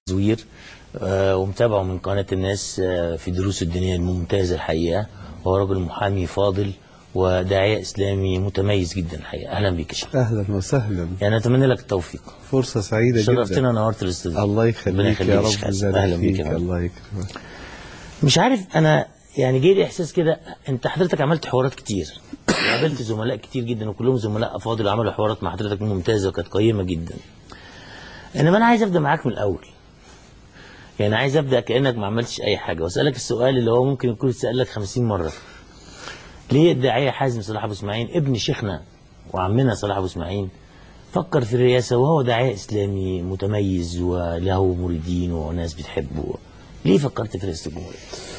زوير آه، ومتابعه من قناة الناس آه، في دروس الدنيا الممتازة الحقيقة هو رجل محامي فاضل وداعية إسلامي متميز جدا الحقيقة أهلا بك يا شيخ اهلا وسهلا يعني أتمنى لك التوفيق فرصه سعيده جدا شرفتنا ونورت الاستوديو الله ربنا يخليك يا يا رب شيخ حسن. يبارك أهلا بك فيك يا رب. الله يكرمك مش عارف أنا يعني جاي لي إحساس كده أنت حضرتك عملت حوارات كتير قابلت زملاء كتير جدا وكلهم زملاء أفاضل وعملوا حوارات مع حضرتك ممتازة وكانت قيمة جدا إنما أنا عايز أبدأ معاك من الأول يعني عايز ابدا كانك ما عملتش اي حاجه واسالك السؤال اللي هو ممكن يكون اتسال لك 50 مره ليه الداعيه حازم صلاح ابو اسماعيل ابن شيخنا وعمنا صلاح ابو اسماعيل فكر في الرئاسه وهو داعيه اسلامي متميز وله مريدين وناس بتحبه ليه فكرت في رئاسه الجمهوريه؟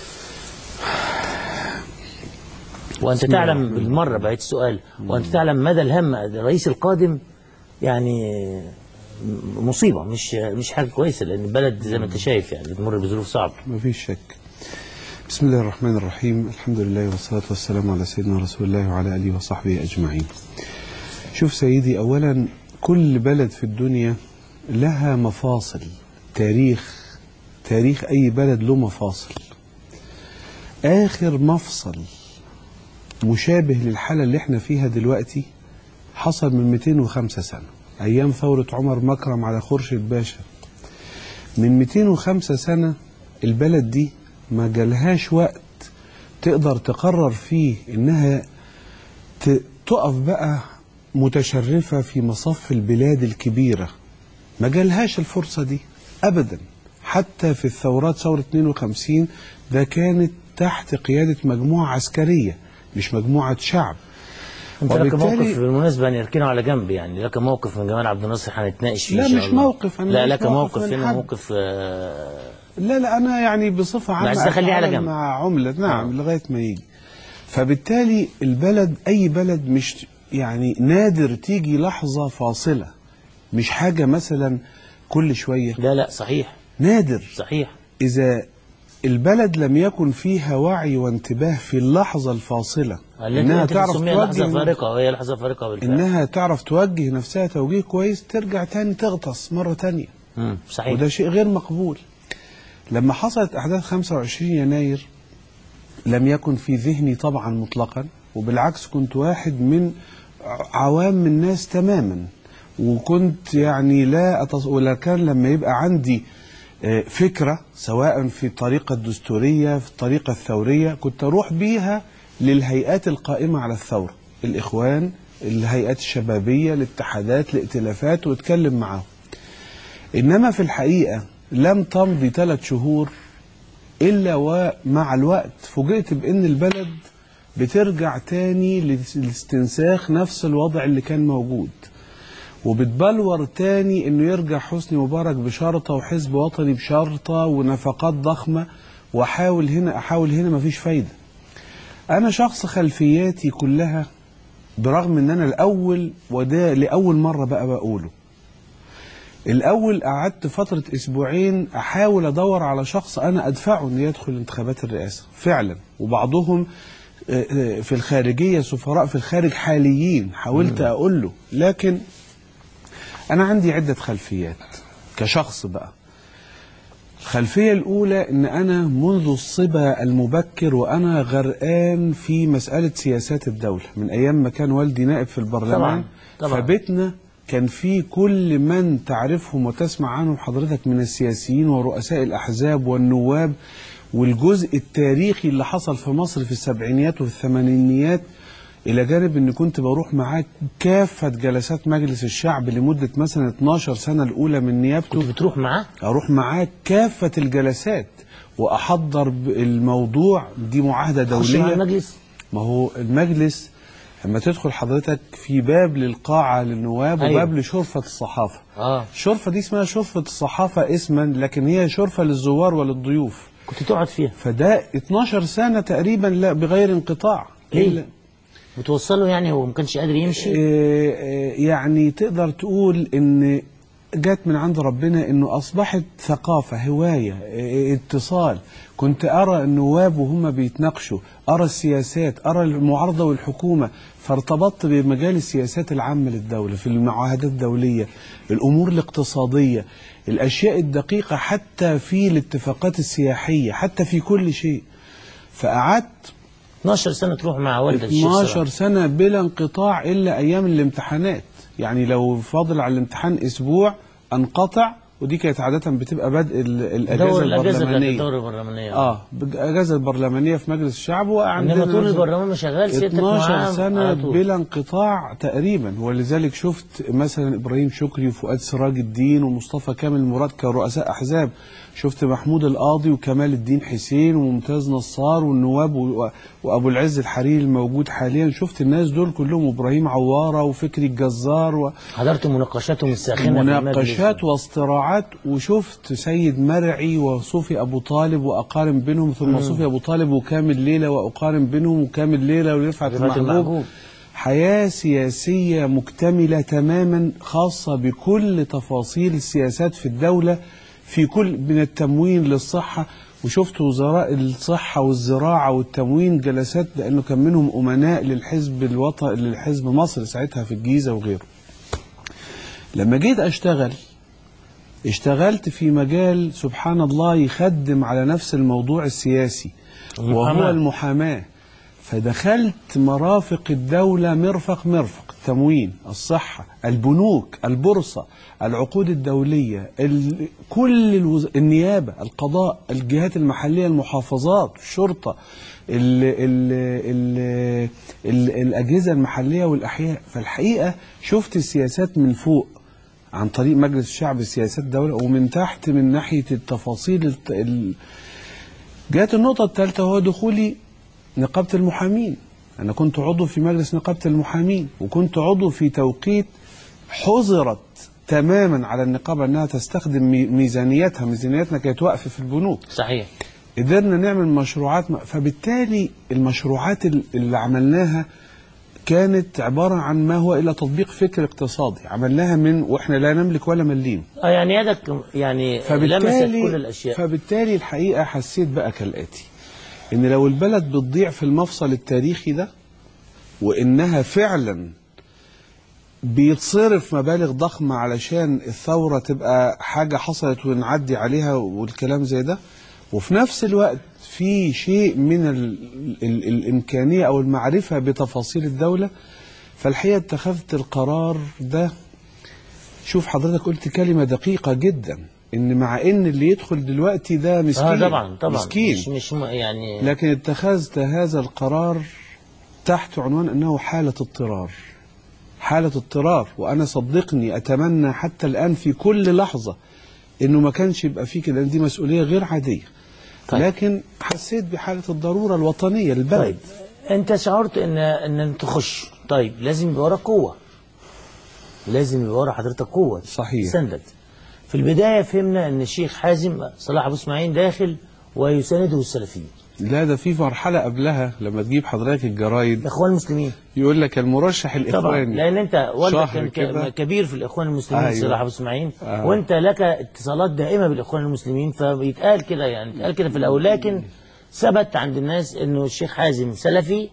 وانت تعلم بالمره بعيد السؤال وانت تعلم مدى الهم الرئيس القادم يعني مصيبه مش مش حاجه كويسه لان البلد زي ما انت شايف يعني بتمر بظروف صعبه ما فيش شك بسم الله الرحمن الرحيم الحمد لله والصلاة والسلام على سيدنا رسول الله وعلى آله وصحبه أجمعين شوف سيدي أولا كل بلد في الدنيا لها مفاصل تاريخ تاريخ أي بلد له مفاصل آخر مفصل مشابه للحالة اللي احنا فيها دلوقتي حصل من 205 سنة أيام ثورة عمر مكرم على خورشيد باشا من 205 سنة البلد دي ما جالهاش وقت تقدر تقرر فيه إنها ت- تقف بقى متشرفة في مصف البلاد الكبيرة ما جالهاش الفرصة دي أبدا حتى في الثورات ثورة 52 ده كانت تحت قيادة مجموعة عسكرية مش مجموعة شعب انت لك وبالتالي- موقف بالمناسبه نركنه على جنب يعني لك موقف من جمال عبد الناصر هنتناقش فيه لا إن شاء مش الله. موقف، أنا لا مش لك موقف موقف من هنا حد. موقف آه، لا لا انا يعني بصفه عامه عايز تخليه على أتعامل جنب. مع عمله نعم لغايه ما يجي فبالتالي البلد اي بلد مش يعني نادر تيجي لحظه فاصله مش حاجه مثلا كل شويه لا لا صحيح نادر صحيح اذا البلد لم يكن فيها وعي وانتباه في اللحظه الفاصله انها تعرف لحظه فارقه وهي لحظه فارقه بالفعل انها تعرف توجه نفسها توجيه كويس ترجع تاني تغطس مره تانيه مم، صحيح وده شيء غير مقبول لما حصلت أحداث 25 يناير لم يكن في ذهني طبعا مطلقا وبالعكس كنت واحد من عوام الناس تماما وكنت يعني لا أتص... ولا كان لما يبقى عندي آه، فكرة سواء في الطريقة الدستورية في الطريقة الثورية كنت أروح بيها للهيئات القائمة على الثورة الإخوان الهيئات الشبابية الاتحادات الائتلافات واتكلم معاهم إنما في الحقيقة لم تمضي ثلاث شهور إلا ومع الوقت فوجئت بأن البلد بترجع تاني لاستنساخ نفس الوضع اللي كان موجود وبتبلور تاني انه يرجع حسني مبارك بشرطه وحزب وطني بشرطه ونفقات ضخمه واحاول هنا احاول هنا مفيش فايده. انا شخص خلفياتي كلها برغم ان انا الاول وده لاول مره بقى بقوله. الاول قعدت فتره اسبوعين احاول ادور على شخص انا ادفعه انه يدخل انتخابات الرئاسه فعلا وبعضهم آه، آه، في الخارجيه سفراء في الخارج حاليين حاولت اقول له لكن انا عندي عده خلفيات كشخص بقى الخلفيه الاولى ان انا منذ الصبا المبكر وانا غرقان في مساله سياسات الدوله من ايام ما كان والدي نائب في البرلمان طبعاً، طبعاً. فبيتنا كان في كل من تعرفهم وتسمع عنهم حضرتك من السياسيين ورؤساء الأحزاب والنواب والجزء التاريخي اللي حصل في مصر في السبعينيات وفي الثمانينيات إلى جانب أني كنت بروح معاه كافة جلسات مجلس الشعب لمدة مثلا 12 سنة الأولى من نيابته كنت بتروح معاه اروح معاه كافه الجلسات واحضر ب- الموضوع دي معاهده خش مع دوليه المجلس ما هو المجلس لما تدخل حضرتك في باب للقاعه للنواب أيوة. وباب لشرفه الصحافه اه الشرفه دي اسمها شرفه الصحافه اسما لكن هي شرفه للزوار وللضيوف كنت تقعد فيها فده 12 سنه تقريبا لا بغير انقطاع ليه؟ إلا- بتوصله يعني هو ما كانش قادر يمشي آه، آه، يعني تقدر تقول ان جت من عند ربنا انه اصبحت ثقافه هوايه اه، اتصال كنت ارى النواب وهم بيتناقشوا ارى السياسات ارى المعارضه والحكومه فارتبطت بمجال السياسات العامه للدوله في المعاهدات الدوليه الامور الاقتصاديه الاشياء الدقيقه حتى في الاتفاقات السياحيه حتى في كل شيء فقعدت 12 سنه تروح مع والدك الشيخ 12 سلام. سنة بلا انقطاع إلا أيام الامتحانات يعني لو فاضل على الامتحان أسبوع أنقطع ودي كانت عادة بتبقى بدء ال- الأجازة دور الاجازه بتاعت البرلمانية الدوره البرلمانيه اه الأجازة البرلمانية في مجلس الشعب وعندنا انما طول مثلاً البرلمان ما شغال سيادتك 12 معاه سنة على طول. بلا انقطاع تقريبا ولذلك شفت مثلا إبراهيم شكري وفؤاد سراج الدين ومصطفى كامل مراد كرؤساء أحزاب شفت محمود القاضي وكمال الدين حسين وممتاز نصار والنواب و- وأبو العز الحريري الموجود حاليا شفت الناس دول كلهم وإبراهيم عوارة وفكري الجزار و... حضرت مناقشاتهم الساخنه في المجلس. مناقشات واصطراعات وشفت سيد مرعي وصوفي ابو طالب واقارن بينهم ثم صوفي ابو طالب وكامل ليله واقارن بينهم وكامل ليله ورفعت رفعت المحبوب المحبوب. حياه سياسيه مكتمله تماما خاصه بكل تفاصيل السياسات في الدوله في كل من التموين للصحه وشفت وزراء الصحه والزراعه والتموين جلسات لانه كان منهم امناء للحزب الوطني للحزب مصر ساعتها في الجيزه وغيره لما جيت اشتغل اشتغلت في مجال سبحان الله يخدم على نفس الموضوع السياسي المحاماة. وهو المحاماة فدخلت مرافق الدولة مرفق مرفق التموين الصحة البنوك البورصة العقود الدولية ال... كل الوز... النيابة القضاء الجهات المحلية المحافظات الشرطة ال... ال... ال... ال... الأجهزة المحلية والأحياء فالحقيقة شفت السياسات من فوق عن طريق مجلس الشعب سياسات الدولة ومن تحت من ناحية التفاصيل الت... ال... جاءت النقطة الثالثة وهو دخولي نقابة المحامين أنا كنت عضو في مجلس نقابة المحامين وكنت عضو في توقيت حظرت تماما على النقابة أنها تستخدم مي- ميزانيتها ميزانيتنا كانت واقفة في البنوك صحيح قدرنا نعمل مشروعات م- فبالتالي المشروعات ال- اللي عملناها كانت عبارة عن ما هو إلا تطبيق فكر اقتصادي عملناها من وإحنا لا نملك ولا مليم اه يعني يدك يعني لمست فبالتالي كل الاشياء فبالتالي الحقيقه حسيت بقى كالاتي ان لو البلد بتضيع في المفصل التاريخي ده وانها فعلا بيتصرف مبالغ ضخمه علشان الثوره تبقى حاجه حصلت ونعدي عليها والكلام زي ده وفي نفس الوقت في شيء من ال ال الامكانيه او المعرفه بتفاصيل الدوله فالحقيقه اتخذت القرار ده شوف حضرتك قلت كلمة دقيقة جدا إن مع إن اللي يدخل دلوقتي ده مسكين اه طبعا طبعا مسكين مش مش م- يعني لكن اتخذت هذا القرار تحت عنوان أنه حالة اضطرار حالة اضطرار وأنا صدقني أتمنى حتى الآن في كل لحظة إنه ما كانش يبقى فيه كده لأن دي مسؤولية غير عادية طيب. لكن حسيت بحالة الضرورة الوطنية للبلد طيب انت شعرت ان ان تخش طيب لازم يبقى وراك قوه لازم يبقى ورا حضرتك قوه صحيح. سندك في البدايه فهمنا ان الشيخ حازم صلاح ابو اسماعيل داخل ويسانده السلفيين لا ده في مرحلة قبلها لما تجيب حضرتك الجرايد الاخوان المسلمين يقول لك المرشح طبعا الإخواني لان انت والدك شهر كان كده. ك- كبير في الاخوان المسلمين أيوة. صلاح ابو اسماعيل آه. وانت لك اتصالات دائمه بالاخوان المسلمين فبيتقال كده يعني يتقال كده في الاول لكن ثبت عند الناس انه الشيخ حازم سلفي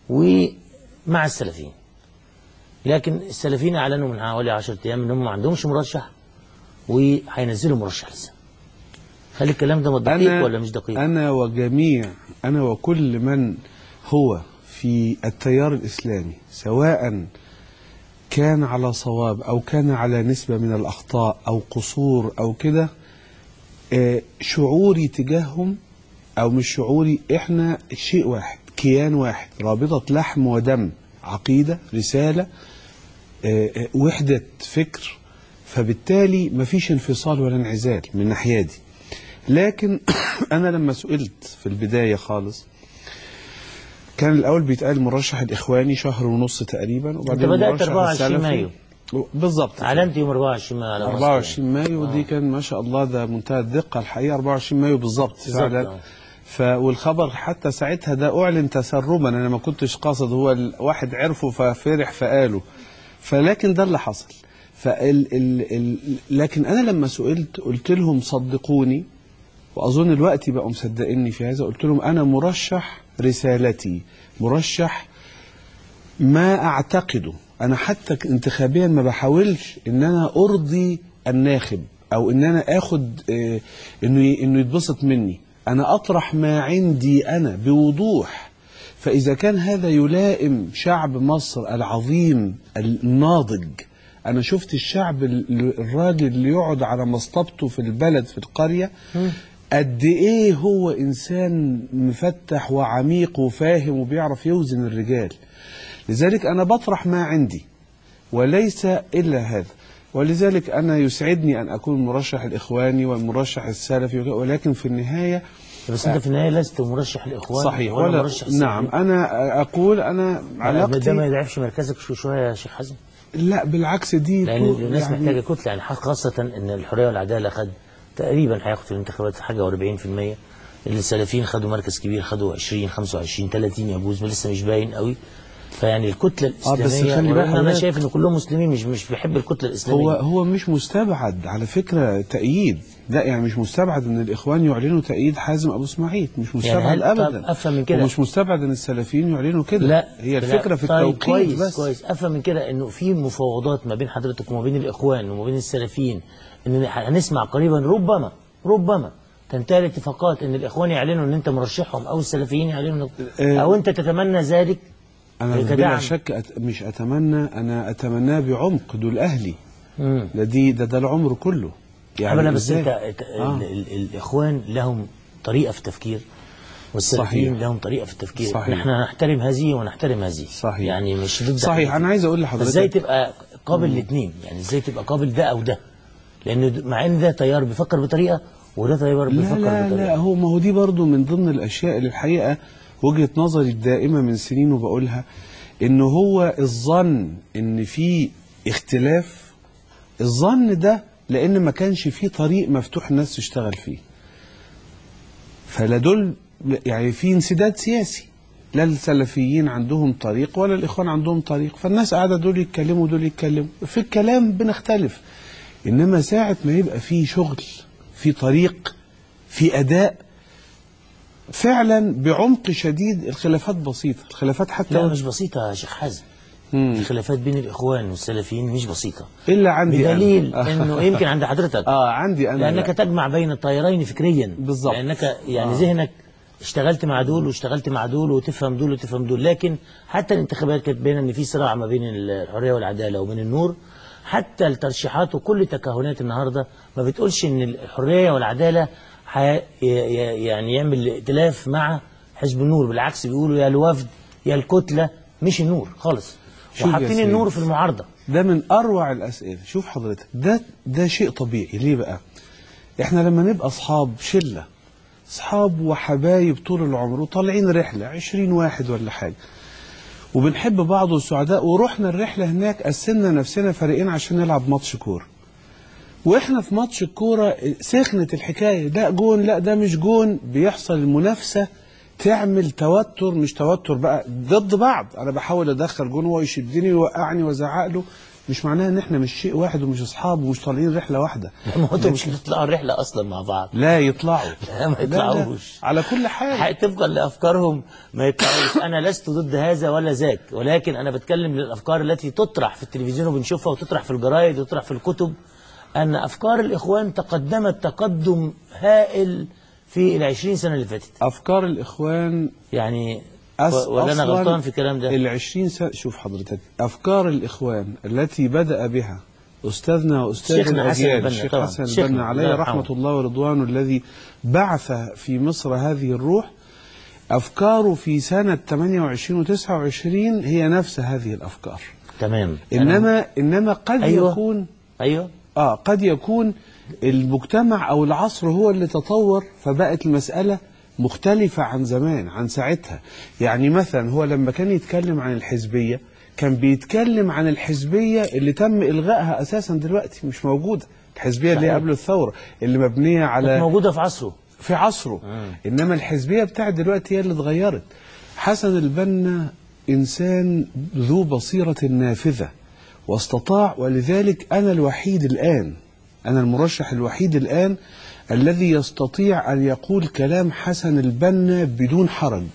ومع السلفيين لكن السلفيين اعلنوا من حوالي 10 ايام انهم ما عندهمش مرشح وهينزلوا مرشح لسه هل الكلام ده دقيق ولا مش دقيق؟ أنا وجميع أنا وكل من هو في التيار الإسلامي سواء كان على صواب أو كان على نسبة من الأخطاء أو قصور أو كده آه، شعوري تجاههم أو مش شعوري إحنا شيء واحد كيان واحد رابطة لحم ودم عقيدة رسالة آه، آه، وحدة فكر فبالتالي مفيش انفصال ولا انعزال من ناحية دي لكن أنا لما سئلت في البداية خالص كان الأول بيتقال مرشح الإخواني شهر ونص تقريبا وبعدين بدأت مرشح 24 السلفي. مايو. بالظبط اعلنت يوم 24 مايو على مصر 24 مايو ودي كان ما شاء الله ده منتهى الدقة الحقيقة 24 مايو بالظبط بالظبط، فعلا آه. ف والخبر حتى ساعتها ده أعلن تسربا أنا ما كنتش قاصد هو الواحد عرفه ففرح فقاله فلكن ده اللي حصل فال ال ال لكن انا لما سئلت قلت لهم صدقوني واظن الوقت بقوا مصدقيني في هذا قلت لهم انا مرشح رسالتي مرشح ما اعتقده انا حتى انتخابيا ما بحاولش ان انا ارضي الناخب او ان انا اخد آه، انه ي- انه يتبسط مني انا اطرح ما عندي انا بوضوح فاذا كان هذا يلائم شعب مصر العظيم الناضج انا شفت الشعب ال- الراجل اللي يقعد على مصطبته في البلد في القريه قد ايه هو انسان مفتح وعميق وفاهم وبيعرف يوزن الرجال لذلك انا بطرح ما عندي وليس الا هذا ولذلك انا يسعدني ان اكون مرشح الاخواني والمرشح السلفي وك- ولكن في النهايه بس انت في النهايه لست مرشح الاخوان صحيح ولا, ولا مرشح نعم انا اقول انا ده ما علاقتي يضعفش مركزك شو شويه يا شيخ حازم لا بالعكس دي لان تو- الناس يعني محتاجه كتله يعني خاصه ان الحريه والعداله خد تقريبا هياخد في الانتخابات حاجه و40% السلفيين خدوا مركز كبير خدوا 20 25 30 يجوز لسه مش باين قوي فيعني الكتله آه، بس الاسلاميه خلي بالك وأنا- انا حضرتك- شايف ان كلهم مسلمين مش مش بيحب الكتله الاسلاميه هو هو مش مستبعد على فكره تأييد لا يعني مش مستبعد ان الاخوان يعلنوا تأييد حازم ابو اسماعيل مش مستبعد هل- طب ابدا أفهم من كده. ومش مستبعد ان السلفيين يعلنوا كده لا هي لا، الفكره في طيب التوقيت كويس بس كويس افهم من كده انه في مفاوضات ما بين حضرتك وما بين الاخوان وما بين السلفيين ان هنسمع قريبا ربما ربما تنتهي الاتفاقات ان الاخوان يعلنوا ان انت مرشحهم او السلفيين يعلنوا إنك- آه، او انت تتمنى ذلك انا كدعم. بلا شك أت... مش اتمنى انا اتمناه بعمق دول اهلي امم ده دي ده ده العمر كله يعني بس إزاي؟ انت انت- آه. ال- ال- الاخوان لهم طريقه في التفكير والسلفيين صحيح. لهم طريقه في التفكير صحيح. نحن نحترم هذه ونحترم هذه صحيح. يعني مش ضد صحيح حاجة. انا عايز اقول لحضرتك ازاي تبقى قابل الاثنين يعني ازاي تبقى قابل ده او ده لان د- مع ان ده تيار بيفكر بطريقه وده تيار لا بيفكر لا بطريقه لا هو ما هو دي برضو من ضمن الاشياء اللي الحقيقه وجهه نظري الدائمه من سنين وبقولها ان هو الظن ان في اختلاف الظن ده لان ما كانش في طريق مفتوح الناس تشتغل فيه فلا دول يعني في انسداد سياسي لا السلفيين عندهم طريق ولا الاخوان عندهم طريق فالناس قاعده دول يتكلموا ودول يتكلموا في الكلام بنختلف انما ساعه ما يبقى في شغل في طريق في اداء فعلا بعمق شديد الخلافات بسيطه الخلافات حتى لا مش بسيطه يا شيخ حازم مم. الخلافات بين الاخوان والسلفيين مش بسيطه الا عندي أنا. بدليل انه يمكن عند حضرتك اه عندي انا لانك لا. تجمع بين الطيرين فكريا بالظبط. لانك يعني آه. ذهنك اشتغلت مع دول واشتغلت مع دول وتفهم دول وتفهم دول لكن حتى الانتخابات كانت باينه ان في صراع ما بين الحريه والعداله وبين النور حتى الترشيحات وكل تكهنات النهارده ما بتقولش ان الحريه والعداله حي... ي- ي- يعني يعمل ائتلاف مع حزب النور بالعكس بيقولوا يا الوفد يا الكتله مش النور خالص شوف يا وحاطين سيدي. النور في المعارضه ده من اروع الاسئله شوف حضرتك ده ده شيء طبيعي ليه بقى احنا لما نبقى اصحاب شله اصحاب وحبايب طول العمر وطالعين رحله عشرين واحد ولا حاجه وبنحب بعض وسعداء ورحنا الرحله هناك قسمنا نفسنا فريقين عشان نلعب ماتش كوره واحنا في ماتش الكوره سخنت الحكايه لا جون لا ده مش جون بيحصل المنافسه تعمل توتر مش توتر بقى ضد بعض انا بحاول ادخل جون وهو يشدني ويوقعني وازعق له مش معناها ان احنا مش شيء واحد ومش اصحاب ومش طالعين رحله واحده ما هو انتوا مش هتطلعوا الرحله اصلا مع بعض لا يطلعوا لا، ما لا، لا. يطلعوش. على كل حال طبقا لافكارهم ما يطلعوش انا لست ضد هذا ولا ذاك ولكن انا بتكلم للافكار التي تطرح في التلفزيون وبنشوفها وتطرح في الجرايد وتطرح في الكتب ان افكار الاخوان تقدمت تقدم هائل في العشرين سنه اللي فاتت افكار الاخوان يعني أس و- ولا انا أصلاً غلطان في الكلام ده العشرين سنة شوف حضرتك أفكار الإخوان التي بدأ بها أستاذنا وأستاذ شيخنا حسن الأجيال البنا الشيخ طبعاً. حسن شيخنا، البنا عليه الله رحمة يرحمه. الله ورضوانه الذي بعث في مصر هذه الروح أفكاره في سنة 28 و 29 هي نفس هذه الأفكار تمام إنما إنما قد أيوة. يكون ايوه آه قد يكون المجتمع أو العصر هو اللي تطور فبقت المسألة مختلفة عن زمان عن ساعتها يعني مثلا هو لما كان يتكلم عن الحزبية كان بيتكلم عن الحزبية اللي تم إلغائها أساسا دلوقتي مش موجودة الحزبية اللي هي صحيح. قبل الثورة اللي مبنية كانت على موجوده في عصره في عصره انما الحزبيه بتاعت دلوقتي هي اللي اتغيرت حسن البنا انسان ذو بصيره نافذه واستطاع ولذلك أنا الوحيد الآن أنا المرشح الوحيد الآن الذي يستطيع أن يقول كلام حسن البنا بدون حرج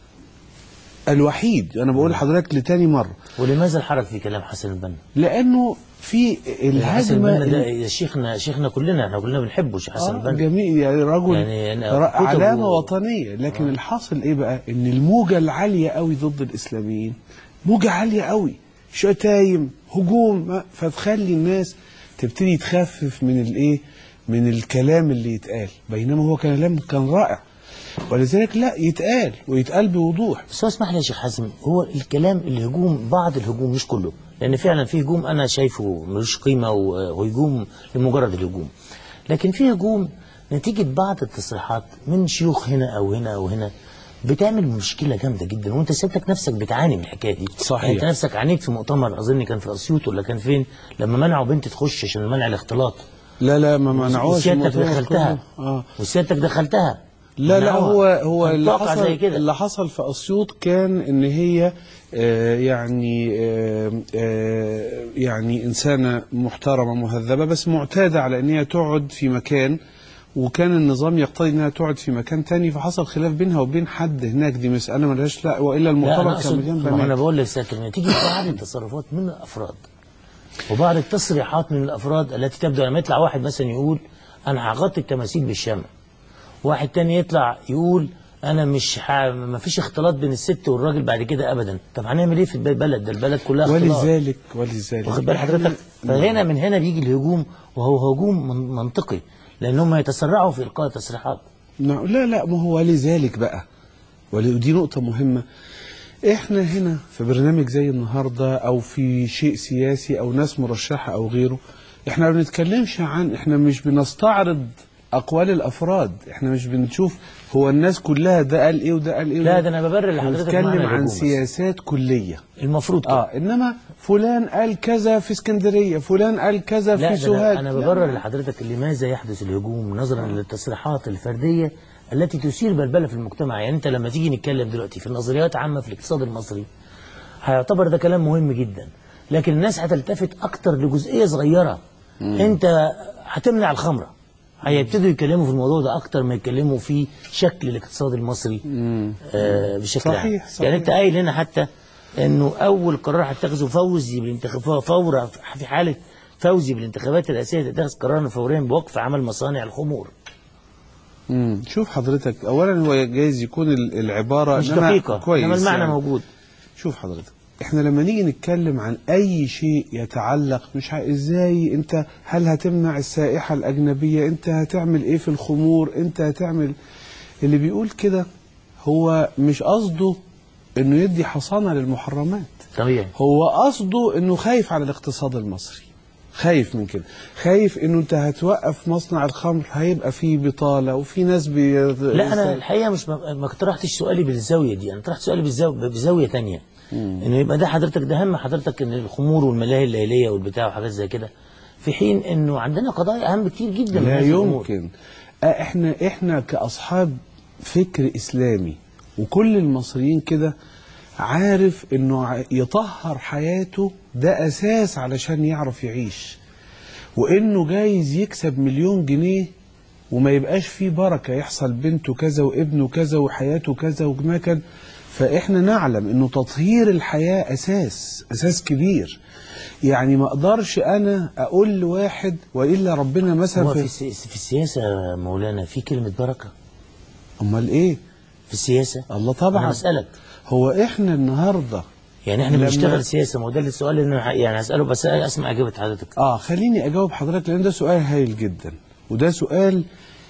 الوحيد أنا بقول لحضرتك لتاني مرة ولماذا الحرج في كلام حسن البنا؟ لأنه في حسن البنا الهجمة ده شيخنا شيخنا كلنا احنا كلنا بنحبه شيخ حسن آه البنا جميل يعني رجل يعني أنا يعني كتبه- علامة وطنية لكن الحاصل ايه بقى ان الموجة العالية قوي ضد الاسلاميين موجة عالية قوي شتايم هجوم ما- فتخلي الناس تبتدي تخفف من الايه من الكلام اللي يتقال بينما هو كلام كان رائع ولذلك لا يتقال ويتقال بوضوح بس هو اسمح لي يا شيخ حازم هو الكلام الهجوم بعض الهجوم مش كله لان فعلا في هجوم انا شايفه ملوش قيمه و- وهجوم لمجرد الهجوم لكن في هجوم نتيجه بعض التصريحات من شيوخ هنا او هنا او هنا بتعمل مشكله جامده جدا وانت سيادتك نفسك بتعاني من الحكايه دي صحيح. يعني انت نفسك عانيت في مؤتمر اظن كان في اسيوط ولا كان فين لما منعوا بنت تخش عشان منع الاختلاط لا لا ما منعوش وسيادتك الموضوع دخلتها كله. اه وسيادتك دخلتها لا لا منعوها. هو هو كان اللي واقع حصل زي كده اللي حصل في اسيوط كان ان هي آه، يعني آه، آه، يعني انسانه محترمه مهذبه بس معتاده على ان هي تقعد في مكان وكان النظام يقتضي انها تقعد في مكان تاني فحصل خلاف بينها وبين حد هناك دي مساله ملهاش لا والا لا المؤتمر انا كان اقصد مليان ما هو انا بنات بقول لسيادتك ان تيجي بعض التصرفات من الافراد وبعض التصريحات من الافراد التي تبدو لما يطلع واحد مثلا يقول انا هغطي التماثيل بالشمع واحد تاني يطلع يقول انا مش ح... ما فيش اختلاط بين الست والراجل بعد كده ابدا طب هنعمل ايه في البلد ده البلد كلها اختلاط ولذلك ولذلك واخد بال حضرتك فهنا من هنا بيجي الهجوم وهو هجوم من- منطقي لان هم يتسرعوا في القاء تصريحات نعم، لا لا ما هو لذلك بقى ودي نقطة مهمة احنا هنا في برنامج زي النهاردة او في شيء سياسي او ناس مرشحة او غيره احنا ما بنتكلمش عن احنا مش بنستعرض اقوال الافراد احنا مش بنشوف هو الناس كلها ده قال ايه وده قال ايه لا وده- ده انا ببرر احنا لحضرتك معنى بنتكلم الهجوم عن بس. سياسات كلية المفروض كده اه انما فلان قال كذا في اسكندرية فلان قال كذا لا في ده أنا, سوهاج أنا لا، ببرر لحضرتك لماذا يحدث الهجوم نظرا للتصريحات الفردية التي تثير بلبلة في المجتمع يعني أنت لما تيجي نتكلم دلوقتي في نظريات عامة في الاقتصاد المصري هيعتبر ده كلام مهم جدا لكن الناس هتلتفت أكتر لجزئية صغيرة أنت هتمنع الخمرة هيبتدوا يتكلموا في الموضوع ده أكتر ما يتكلموا في شكل الاقتصاد المصري آه بشكل عام صحيح، صحيح. يعني أنت قايل هنا حتى انه اول قرار هتخذه فوزي بالانتخابات فورا في حاله فوزي بالانتخابات الرئاسيه تتخذ قرارا فوريا بوقف عمل مصانع الخمور مم. شوف حضرتك اولا هو جايز يكون ال- العباره مش إنما دقيقه كويس انما المعنى يعني. موجود شوف حضرتك احنا لما نيجي نتكلم عن اي شيء يتعلق مش ع- ازاي انت هل هتمنع السائحه الاجنبيه انت هتعمل ايه في الخمور انت هتعمل اللي بيقول كده هو مش قصده انه يدي حصانه للمحرمات طبيعي هو قصده انه خايف على الاقتصاد المصري خايف من كده خايف انه انت هتوقف مصنع الخمر هيبقى فيه بطاله وفي ناس بي... لا انا الحقيقه مش ما ما طرحتش سؤالي بالزاويه دي انا طرحت سؤالي بالزاويه بزاويه تانية انه يبقى ده حضرتك ده هم حضرتك ان الخمور والملاهي الليليه والبتاع وحاجات زي كده في حين انه عندنا قضايا اهم كتير جدا من لا هذه الأمور. يمكن آه، احنا احنا كاصحاب فكر اسلامي وكل المصريين كده عارف انه ع- يطهر حياته ده اساس علشان يعرف يعيش وانه جايز يكسب مليون جنيه وما يبقاش فيه بركه يحصل بنته كذا وابنه كذا وحياته كذا وما كان فاحنا نعلم انه تطهير الحياه اساس اساس كبير يعني ما اقدرش انا اقول لواحد والا ربنا مثلا هو في في السي- في السياسه يا مولانا في كلمه بركه امال ايه في السياسه الله طبعا انا بسالك هو احنا النهارده يعني احنا لما- بنشتغل سياسه ما هو ده السؤال اللي انا ه- يعني هساله بس اسمع اجابه حضرتك اه خليني اجاوب حضرتك لان ده سؤال هايل جدا وده سؤال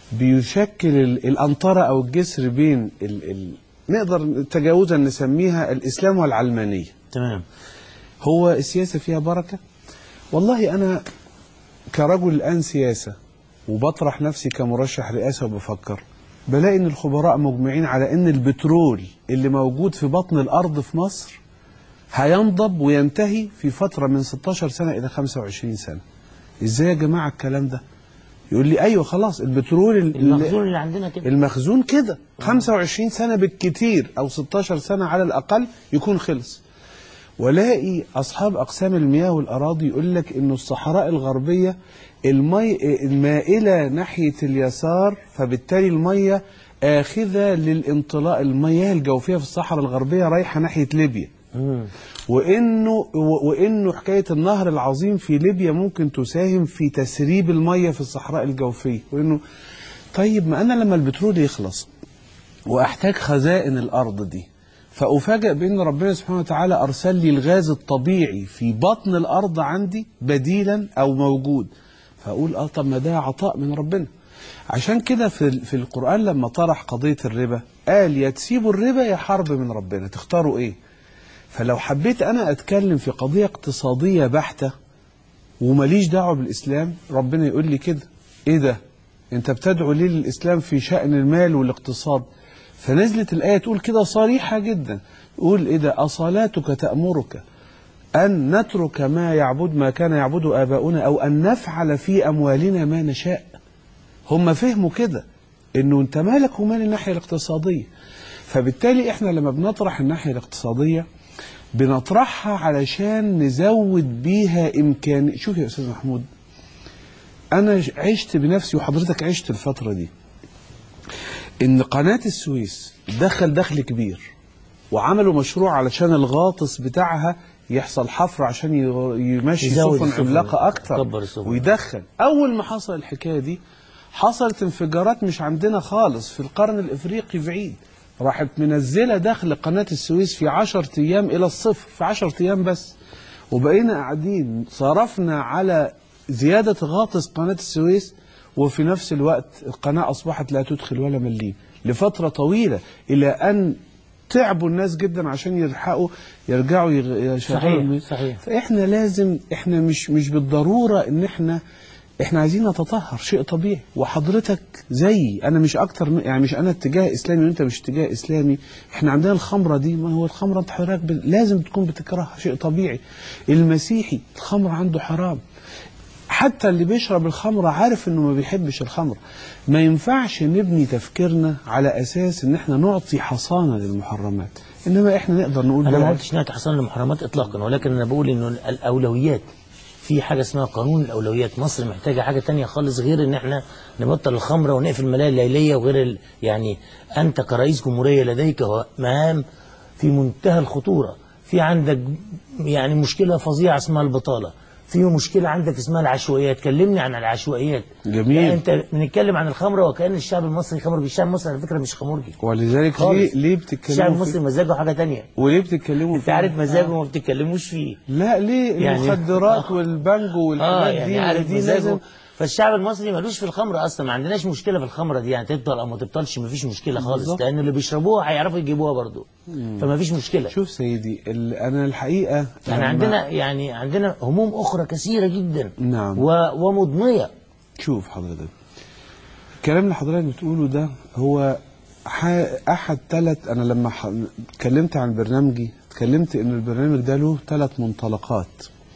بيشكل ال- الانطره او الجسر بين ال... ال... نقدر تجاوزا نسميها الاسلام والعلمانيه تمام هو السياسه فيها بركه والله انا كرجل الان سياسه وبطرح نفسي كمرشح رئاسه وبفكر بلاقي ان الخبراء مجمعين على ان البترول اللي موجود في بطن الارض في مصر هينضب وينتهي في فتره من 16 سنه الى 25 سنه ازاي يا جماعه الكلام ده يقول لي ايوه خلاص البترول ال- المخزون اللي عندنا كده المخزون كده 25 سنة بالكتير أو 16 سنة على الأقل يكون خلص ولاقي اصحاب اقسام المياه والاراضي يقول لك انه الصحراء الغربيه المي المائله ناحيه اليسار فبالتالي الميه اخذه للانطلاق المياه الجوفيه في الصحراء الغربيه رايحه ناحيه ليبيا وانه و- وانه حكايه النهر العظيم في ليبيا ممكن تساهم في تسريب الميه في الصحراء الجوفيه وانه طيب ما انا لما البترول يخلص واحتاج خزائن الارض دي فافاجئ بان ربنا سبحانه وتعالى ارسل لي الغاز الطبيعي في بطن الارض عندي بديلا او موجود فاقول اه طب ما ده عطاء من ربنا عشان كده في في القران لما طرح قضيه الربا قال يا تسيبوا الربا يا حرب من ربنا تختاروا ايه فلو حبيت انا اتكلم في قضيه اقتصاديه بحته ومليش دعوه بالاسلام ربنا يقول لي كده ايه ده انت بتدعو ليه للاسلام في شان المال والاقتصاد فنزلت الايه تقول كده صريحه جدا تقول ايه ده اصلاتك تامرك ان نترك ما يعبد ما كان يعبد اباؤنا او ان نفعل في اموالنا ما نشاء هم فهموا كده انه انت مالك ومال الناحيه الاقتصاديه فبالتالي احنا لما بنطرح الناحيه الاقتصاديه بنطرحها علشان نزود بيها امكان شوف يا استاذ محمود انا عشت بنفسي وحضرتك عشت الفتره دي ان قناه السويس دخل دخل كبير وعملوا مشروع علشان الغاطس بتاعها يحصل حفر عشان ي- يمشي يزود سفن السفن، عملاقه اكتر يكبر السفن. ويدخل اول ما حصل الحكايه دي حصلت انفجارات مش عندنا خالص في القرن الافريقي بعيد راحت منزله دخل قناه السويس في 10 ايام الى الصفر في 10 ايام بس وبقينا قاعدين صرفنا على زياده غاطس قناه السويس وفي نفس الوقت القناه اصبحت لا تدخل ولا مليم لفتره طويله الى ان تعبوا الناس جدا عشان يلحقوا يرجعوا يغ- يشغلوا صحيح، المي- صحيح. فاحنا لازم احنا مش مش بالضروره ان احنا احنا عايزين نتطهر شيء طبيعي وحضرتك زيي انا مش اكتر من يعني مش انا اتجاه اسلامي وانت مش اتجاه اسلامي احنا عندنا الخمره دي ما هو الخمره انت حضرتك ب- لازم تكون بتكرهها شيء طبيعي المسيحي الخمر عنده حرام حتى اللي بيشرب الخمرة عارف انه ما بيحبش الخمر ما ينفعش نبني تفكيرنا على اساس ان احنا نعطي حصانة للمحرمات انما احنا نقدر نقول انا ما لا. قلتش انها تحصل للمحرمات اطلاقا ولكن انا بقول انه الاولويات في حاجه اسمها قانون الاولويات مصر محتاجه حاجه تانية خالص غير ان احنا نبطل الخمره ونقفل الملاهي الليليه وغير ال... يعني انت كرئيس جمهوريه لديك مهام في منتهى الخطوره في عندك يعني مشكله فظيعه اسمها البطاله في مشكله عندك اسمها العشوائيات كلمني عن العشوائيات جميل. يعني انت بنتكلم عن الخمره وكان الشعب المصري خمر الشعب المصري على فكره مش خمرجي ولذلك ليه خالص. ليه الشعب بتتكلموا المصري فيه؟ مزاجه حاجه تانية وليه بتتكلموا انت فيه؟ عارف مزاجه وما بتتكلموش فيه لا ليه يعني- المخدرات آه. والبانجو اه والحاجات يعني دي عارف دي مزاجه لازم فالشعب المصري ملوش في الخمر اصلا ما عندناش مشكله في الخمره دي يعني تبطل او ما تبطلش ما فيش مشكله خالص بالظبط. لان اللي بيشربوها هيعرفوا يجيبوها برضه فما فيش مشكله شوف سيدي ال- انا الحقيقه يعني لما- عندنا يعني عندنا هموم اخرى كثيره جدا نعم. و... ومضنيه شوف حضرتك الكلام اللي حضرتك بتقوله ده هو ح- احد ثلاث انا لما ح- اتكلمت عن برنامجي اتكلمت ان البرنامج ده له ثلاث منطلقات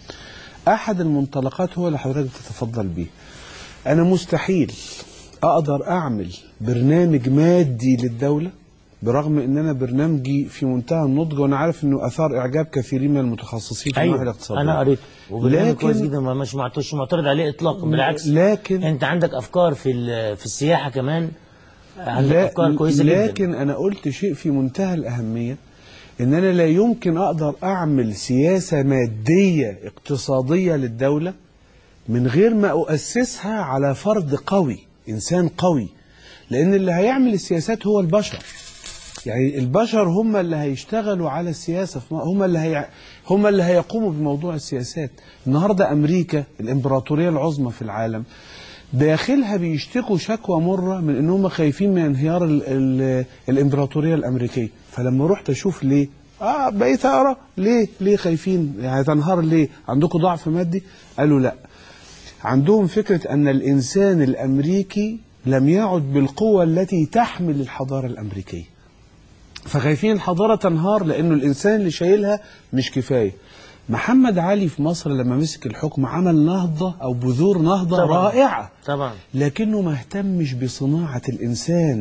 احد المنطلقات هو اللي حضرتك بتتفضل بيه انا مستحيل اقدر اعمل برنامج مادي للدوله برغم ان انا برنامجي في منتهى النضج وانا عارف انه اثار اعجاب كثيرين من المتخصصين في الناحيه ايوه الاقتصاديه انا قريت وبرنامج لكن- كويس جدا ما- مش معترض معترض عليه اطلاقا بالعكس لكن انت عندك افكار في ال- في السياحه كمان عندك لا افكار كويسه جدا لكن انا قلت شيء في منتهى الاهميه ان انا لا يمكن اقدر اعمل سياسه ماديه اقتصاديه للدوله من غير ما اؤسسها على فرد قوي انسان قوي لان اللي هيعمل السياسات هو البشر يعني البشر هم اللي هيشتغلوا على السياسه في- هم اللي هي هم اللي هيقوموا بموضوع السياسات النهارده امريكا الامبراطوريه العظمى في العالم داخلها بيشتكوا شكوى مره من ان هم خايفين من انهيار ال ال الامبراطوريه الامريكيه فلما رحت اشوف ليه اه بقيت اقرا ليه ليه خايفين يعني هتنهار ليه عندكم ضعف مادي قالوا لا عندهم فكرة أن الإنسان الأمريكي لم يعد بالقوة التي تحمل الحضارة الأمريكية فخايفين الحضارة تنهار لأنه الإنسان اللي شايلها مش كفاية محمد علي في مصر لما مسك الحكم عمل نهضة أو بذور نهضة طبعاً. رائعة طبعا لكنه ما اهتمش بصناعة الإنسان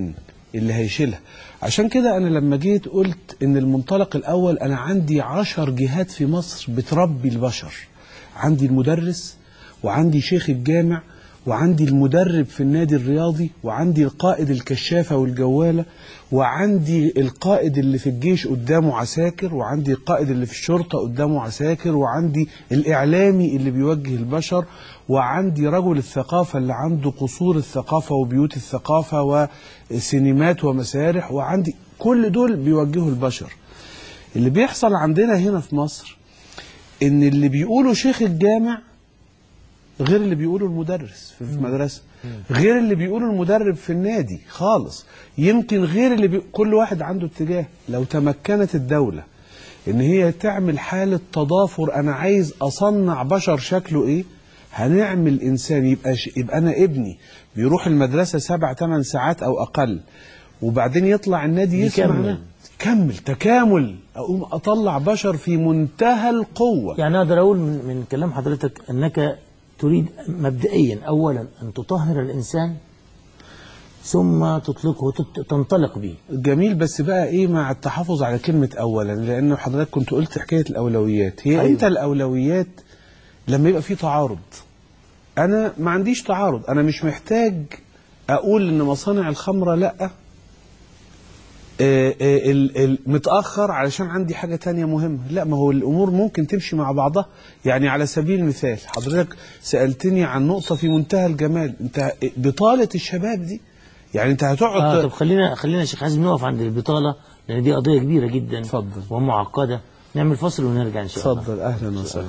اللي هيشيلها عشان كده انا لما جيت قلت ان المنطلق الاول انا عندي عشر جهات في مصر بتربي البشر عندي المدرس وعندي شيخ الجامع وعندي المدرب في النادي الرياضي وعندي القائد الكشافة والجوالة وعندي القائد اللي في الجيش قدامه عساكر وعندي القائد اللي في الشرطة قدامه عساكر وعندي الإعلامي اللي بيوجه البشر وعندي رجل الثقافة اللي عنده قصور الثقافة وبيوت الثقافة وسينمات ومسارح وعندي كل دول بيوجهوا البشر اللي بيحصل عندنا هنا في مصر ان اللي بيقولوا شيخ الجامع غير اللي بيقوله المدرس في المدرسة غير اللي بيقوله المدرب في النادي خالص يمكن غير اللي بي... كل واحد عنده اتجاه لو تمكنت الدولة ان هي تعمل حالة تضافر انا عايز اصنع بشر شكله ايه هنعمل انسان يبقى ش... يبقى انا ابني بيروح المدرسة سبع ثمان ساعات او اقل وبعدين يطلع النادي يسمع يكمل. كمل تكامل اقوم اطلع بشر في منتهى القوة يعني اقدر اقول من, من كلام حضرتك انك تريد مبدئيا اولا ان تطهر الانسان ثم تطلقه وتت- تنطلق به جميل بس بقى ايه مع التحفظ على كلمة اولا لانه حضرتك كنت قلت حكاية الاولويات هي أيوة. أيوة. انت الاولويات لما يبقى في تعارض انا ما عنديش تعارض انا مش محتاج اقول ان مصانع الخمرة لا آه، آه، ال- ال- متأخر علشان عندي حاجة تانية مهمة لا ما هو الأمور ممكن تمشي مع بعضها يعني على سبيل المثال حضرتك سألتني عن نقطة في منتهى الجمال انت بطالة الشباب دي يعني انت هتقعد آه طب خلينا خلينا يا شيخ حازم نقف عند البطاله لان دي قضيه كبيره جدا اتفضل. ومعقده نعمل فصل ونرجع ان شاء الله اتفضل اهلا وسهلا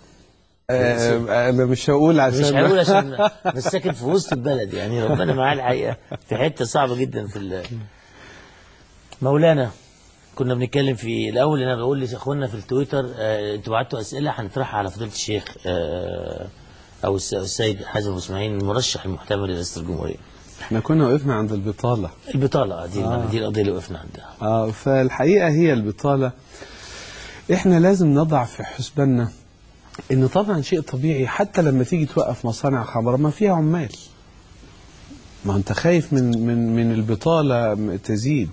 آه، انا مش هقول عشان مش هقول عشان بس ساكن في وسط البلد يعني ربنا معاه الحقيقه في حته صعبه جدا في ال- مولانا كنا بنتكلم في الاول انا بقول لاخواننا في التويتر آه، انتوا بعتوا اسئله هنطرحها على فضيله الشيخ آه، او الس- السيد حازم اسماعيل المرشح المحتمل لرئاسه الجمهوريه احنا كنا وقفنا عند البطالة البطاله آه، دي دي القضيه اللي وقفنا عندها آه فالحقيقة هي البطالة احنا لازم نضع في حسباننا ان طبعا شيء طبيعي حتى لما تيجي توقف مصانع خمر ما فيها عمال ما انت خايف من من من البطالة م- تزيد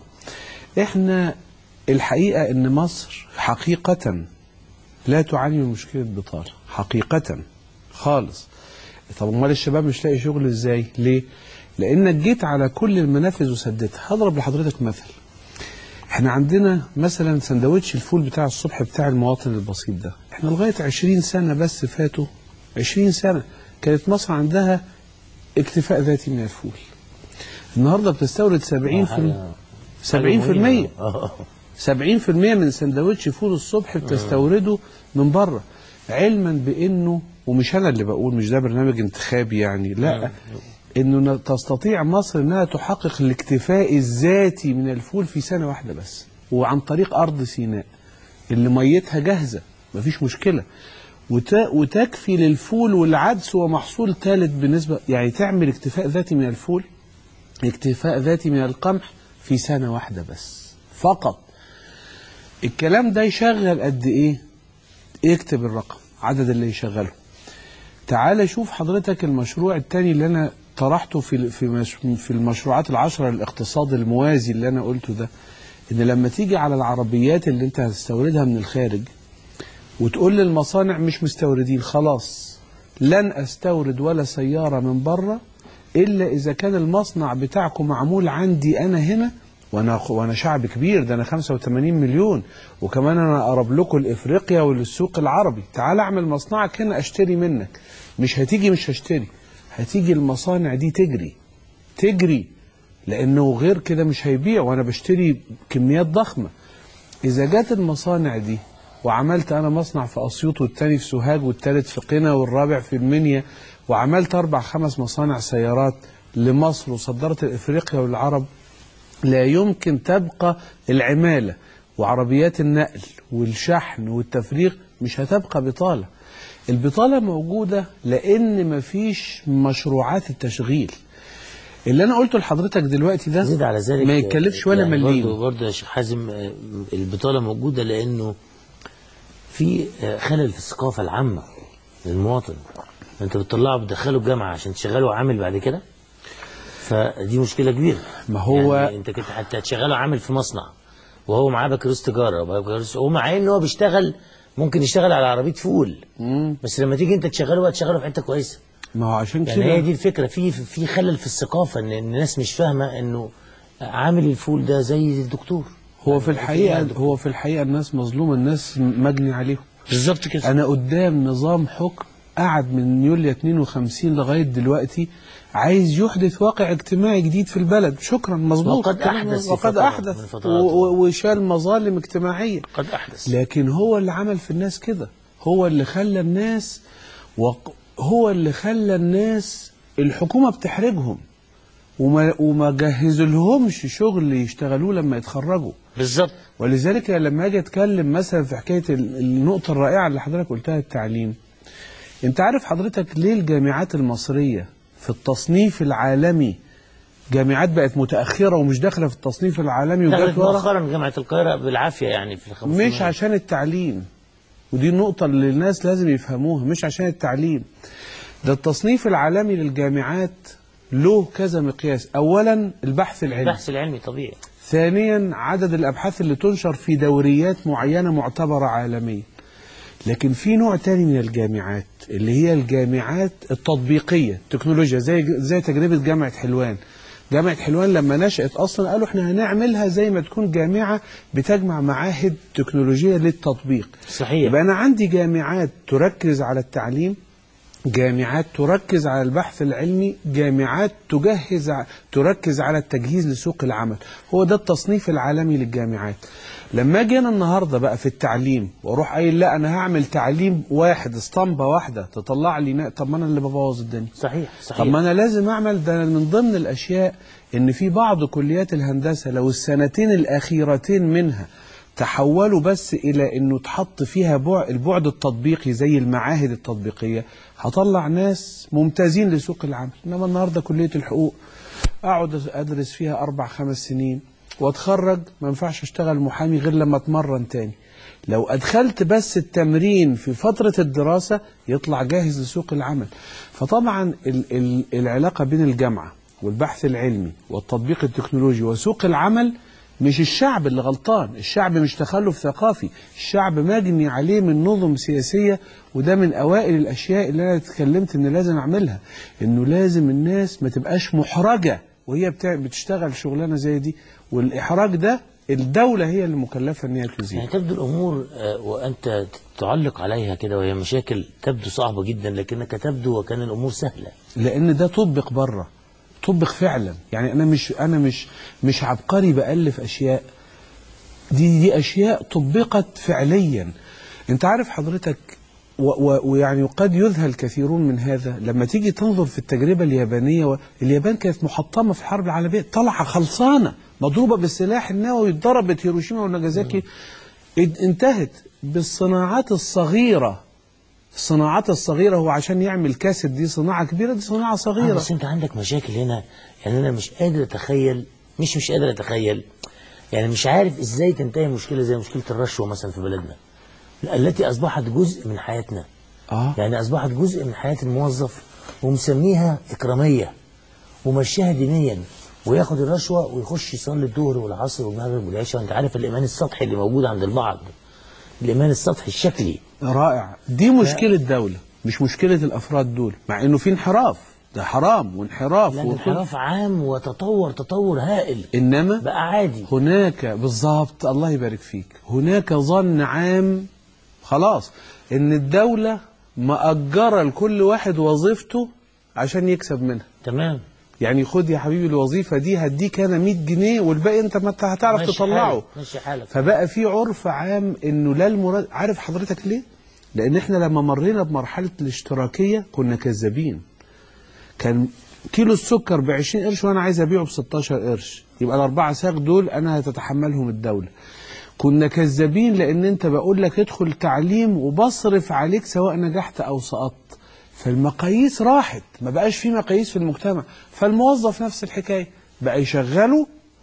احنا الحقيقة ان مصر حقيقة لا تعاني من مشكلة بطالة حقيقة خالص طب امال الشباب مش لاقي شغل ازاي ليه لانك جيت على كل المنافذ وسدتها هضرب لحضرتك مثل احنا عندنا مثلا سندوتش الفول بتاع الصبح بتاع المواطن البسيط ده احنا لغاية 20 سنة بس فاتوا 20 سنة كانت مصر عندها اكتفاء ذاتي من الفول النهارده بتستورد 70 حاجة- 70 حاجة مهمة. آه. 70% من سندوتش فول الصبح بتستورده من بره علما بانه ومش انا اللي بقول مش ده برنامج انتخابي يعني لا انه ن- تستطيع مصر انها تحقق الاكتفاء الذاتي من الفول في سنه واحده بس وعن طريق ارض سيناء اللي ميتها جاهزه مفيش مشكله وت... وتكفي للفول والعدس ومحصول ثالث بالنسبه يعني تعمل اكتفاء ذاتي من الفول اكتفاء ذاتي من القمح في سنه واحده بس فقط الكلام ده يشغل قد ايه اكتب الرقم عدد اللي يشغله تعال شوف حضرتك المشروع التاني اللي انا طرحته في في مش في المشروعات العشرة الاقتصاد الموازي اللي انا قلته ده ان لما تيجي على العربيات اللي انت هتستوردها من الخارج وتقول للمصانع مش مستوردين خلاص لن استورد ولا سيارة من بره الا اذا كان المصنع بتاعكم معمول عندي انا هنا وانا وانا شعب كبير ده انا 85 مليون وكمان انا اقرب لكم لافريقيا وللسوق العربي تعال اعمل مصنعك هنا اشتري منك مش هتيجي مش هشتري هتيجي المصانع دي تجري تجري لانه غير كده مش هيبيع وانا بشتري كميات ضخمه اذا جت المصانع دي وعملت انا مصنع في اسيوط والتاني في سوهاج والتالت في قنا والرابع في المنيا وعملت اربع خمس مصانع سيارات لمصر وصدرت لافريقيا والعرب لا يمكن تبقى العماله وعربيات النقل والشحن والتفريغ مش هتبقى بطاله البطاله موجوده لان مفيش مشروعات التشغيل اللي انا قلته لحضرتك دلوقتي ده زيد على ذلك ما يتكلفش ولا يعني مليم برضه برضه يا شيخ حازم آه، البطاله موجوده لانه في آه، خلل في الثقافه العامه للمواطن انت بتطلعه بتدخله الجامعه عشان تشغله عامل بعد كده فدي مشكله كبيره ما هو- يعني انت كنت حتى هتشغله عامل في مصنع وهو معاه بكالوريوس تجاره وبكالوريوس هو مع ان هو بيشتغل ممكن يشتغل على عربيه فول بس لما تيجي انت تشغله بقى تشغله في حته كويسه ما هو عشان يعني هي كده دي الفكره في في خلل في الثقافه ان الناس مش فاهمه انه عامل الفول ده زي الدكتور هو في الحقيقه يعني هو في الحقيقه الناس مظلومه الناس مجني عليهم بالظبط كده انا قدام نظام حكم قعد من يوليو 52 لغايه دلوقتي عايز يحدث واقع اجتماعي جديد في البلد شكرا مظبوط وقد كلام- أحدث في وقد فترة احدث من و- فتراته. و- وشال مظالم اجتماعيه قد احدث لكن هو اللي عمل في الناس كده هو اللي خلى الناس وق... هو اللي خلى الناس الحكومة بتحرجهم وما, وما جهزلهمش شغل يشتغلوه لما يتخرجوا بالظبط ولذلك لما اجي اتكلم مثلا في حكايه ال- النقطه الرائعه اللي حضرتك قلتها التعليم انت عارف حضرتك ليه الجامعات المصريه في التصنيف العالمي جامعات بقت متاخره ومش داخله في التصنيف العالمي وجات دخلت ورا مؤخرا جامعه القاهره بالعافيه يعني في الخمسينات مش عشان التعليم ودي النقطة اللي الناس لازم يفهموها مش عشان التعليم ده التصنيف العالمي للجامعات له كذا مقياس أولا البحث العلمي البحث العلمي طبيعي ثانيا عدد الأبحاث اللي تنشر في دوريات معينة معتبرة عالميا لكن في نوع تاني من الجامعات اللي هي الجامعات التطبيقية التكنولوجيا زي زي تجربة جامعة حلوان جامعة حلوان لما نشأت أصلا قالوا احنا هنعملها زي ما تكون جامعة بتجمع معاهد تكنولوجية للتطبيق صحيح يبقى أنا عندي جامعات تركز على التعليم جامعات تركز على البحث العلمي جامعات تجهز ع- تركز على التجهيز لسوق العمل هو ده التصنيف العالمي للجامعات لما اجي انا النهارده بقى في التعليم واروح قايل لا انا هعمل تعليم واحد اسطمبه واحده تطلع لي نا- طب ما انا اللي ببوظ الدنيا صحيح صحيح طب ما انا لازم اعمل ده من ضمن الاشياء ان في بعض كليات الهندسه لو السنتين الاخيرتين منها تحولوا بس الى انه تحط فيها بعد البعد التطبيقي زي المعاهد التطبيقيه هطلع ناس ممتازين لسوق العمل انما النهارده كليه الحقوق اقعد ادرس فيها اربع خمس سنين واتخرج ما ينفعش اشتغل محامي غير لما اتمرن تاني لو ادخلت بس التمرين في فتره الدراسه يطلع جاهز لسوق العمل فطبعا ال ال العلاقه بين الجامعه والبحث العلمي والتطبيق التكنولوجي وسوق العمل مش الشعب اللي غلطان الشعب مش تخلف ثقافي الشعب مجني عليه من نظم سياسية وده من أوائل الأشياء اللي أنا اتكلمت إن لازم أعملها إنه لازم الناس ما تبقاش محرجة وهي بتاع- بتشتغل شغلانة زي دي والإحراج ده الدولة هي اللي مكلفة إن هي تزيل يعني تبدو الامور آه، وانت تعلق عليها كده وهي مشاكل تبدو صعبه جدا لكنك تبدو وكان الامور سهله لان ده طبق بره طبق فعلا يعني انا مش انا مش مش عبقري بالف اشياء دي دي اشياء طبقت فعليا انت عارف حضرتك و- و- ويعني قد يذهل كثيرون من هذا لما تيجي تنظر في التجربه اليابانيه و- اليابان كانت محطمه في الحرب العالميه طالعه خلصانه مضروبه بالسلاح النووي ضربت هيروشيما وناجازاكي اد- انتهت بالصناعات الصغيره الصناعات الصغيرة هو عشان يعمل كاسيت دي صناعة كبيرة دي صناعة آه، صغيرة بس انت عندك مشاكل هنا يعني انا مش قادر اتخيل مش مش قادر اتخيل يعني مش عارف ازاي تنتهي مشكله زي مشكله الرشوه مثلا في بلدنا التي اصبحت جزء من حياتنا اه يعني اصبحت جزء من حياه الموظف ومسميها اكراميه ومشيها دينيا وياخد الرشوه ويخش يصلي الظهر والعصر والمغرب والعشاء وانت عارف الايمان السطحي اللي موجود عند البعض الايمان السطحي الشكلي رائع دي مشكلة دولة مش مشكلة الأفراد دول مع إنه في انحراف ده حرام وانحراف لان وكل- انحراف عام وتطور تطور هائل إنما بقى عادي هناك بالظبط الله يبارك فيك هناك ظن عام خلاص إن الدولة مأجرة لكل واحد وظيفته عشان يكسب منها تمام يعني خد يا حبيبي الوظيفة دي هديك أنا 100 جنيه والباقي أنت ما هتعرف ماشي تطلعه حالك، ماشي حالك فبقى في عرف عام انه لا المراد عارف حضرتك ليه؟ لان احنا لما مرينا بمرحله الاشتراكيه كنا كذابين. كان كيلو السكر ب 20 قرش وانا عايز ابيعه ب 16 قرش، يبقى الاربعه ساق دول انا هتتحملهم الدوله. كنا كذابين لان انت بقول لك ادخل تعليم وبصرف عليك سواء نجحت او سقطت. فالمقاييس راحت، ما بقاش في مقاييس في المجتمع، فالموظف نفس الحكايه، بقى يشغله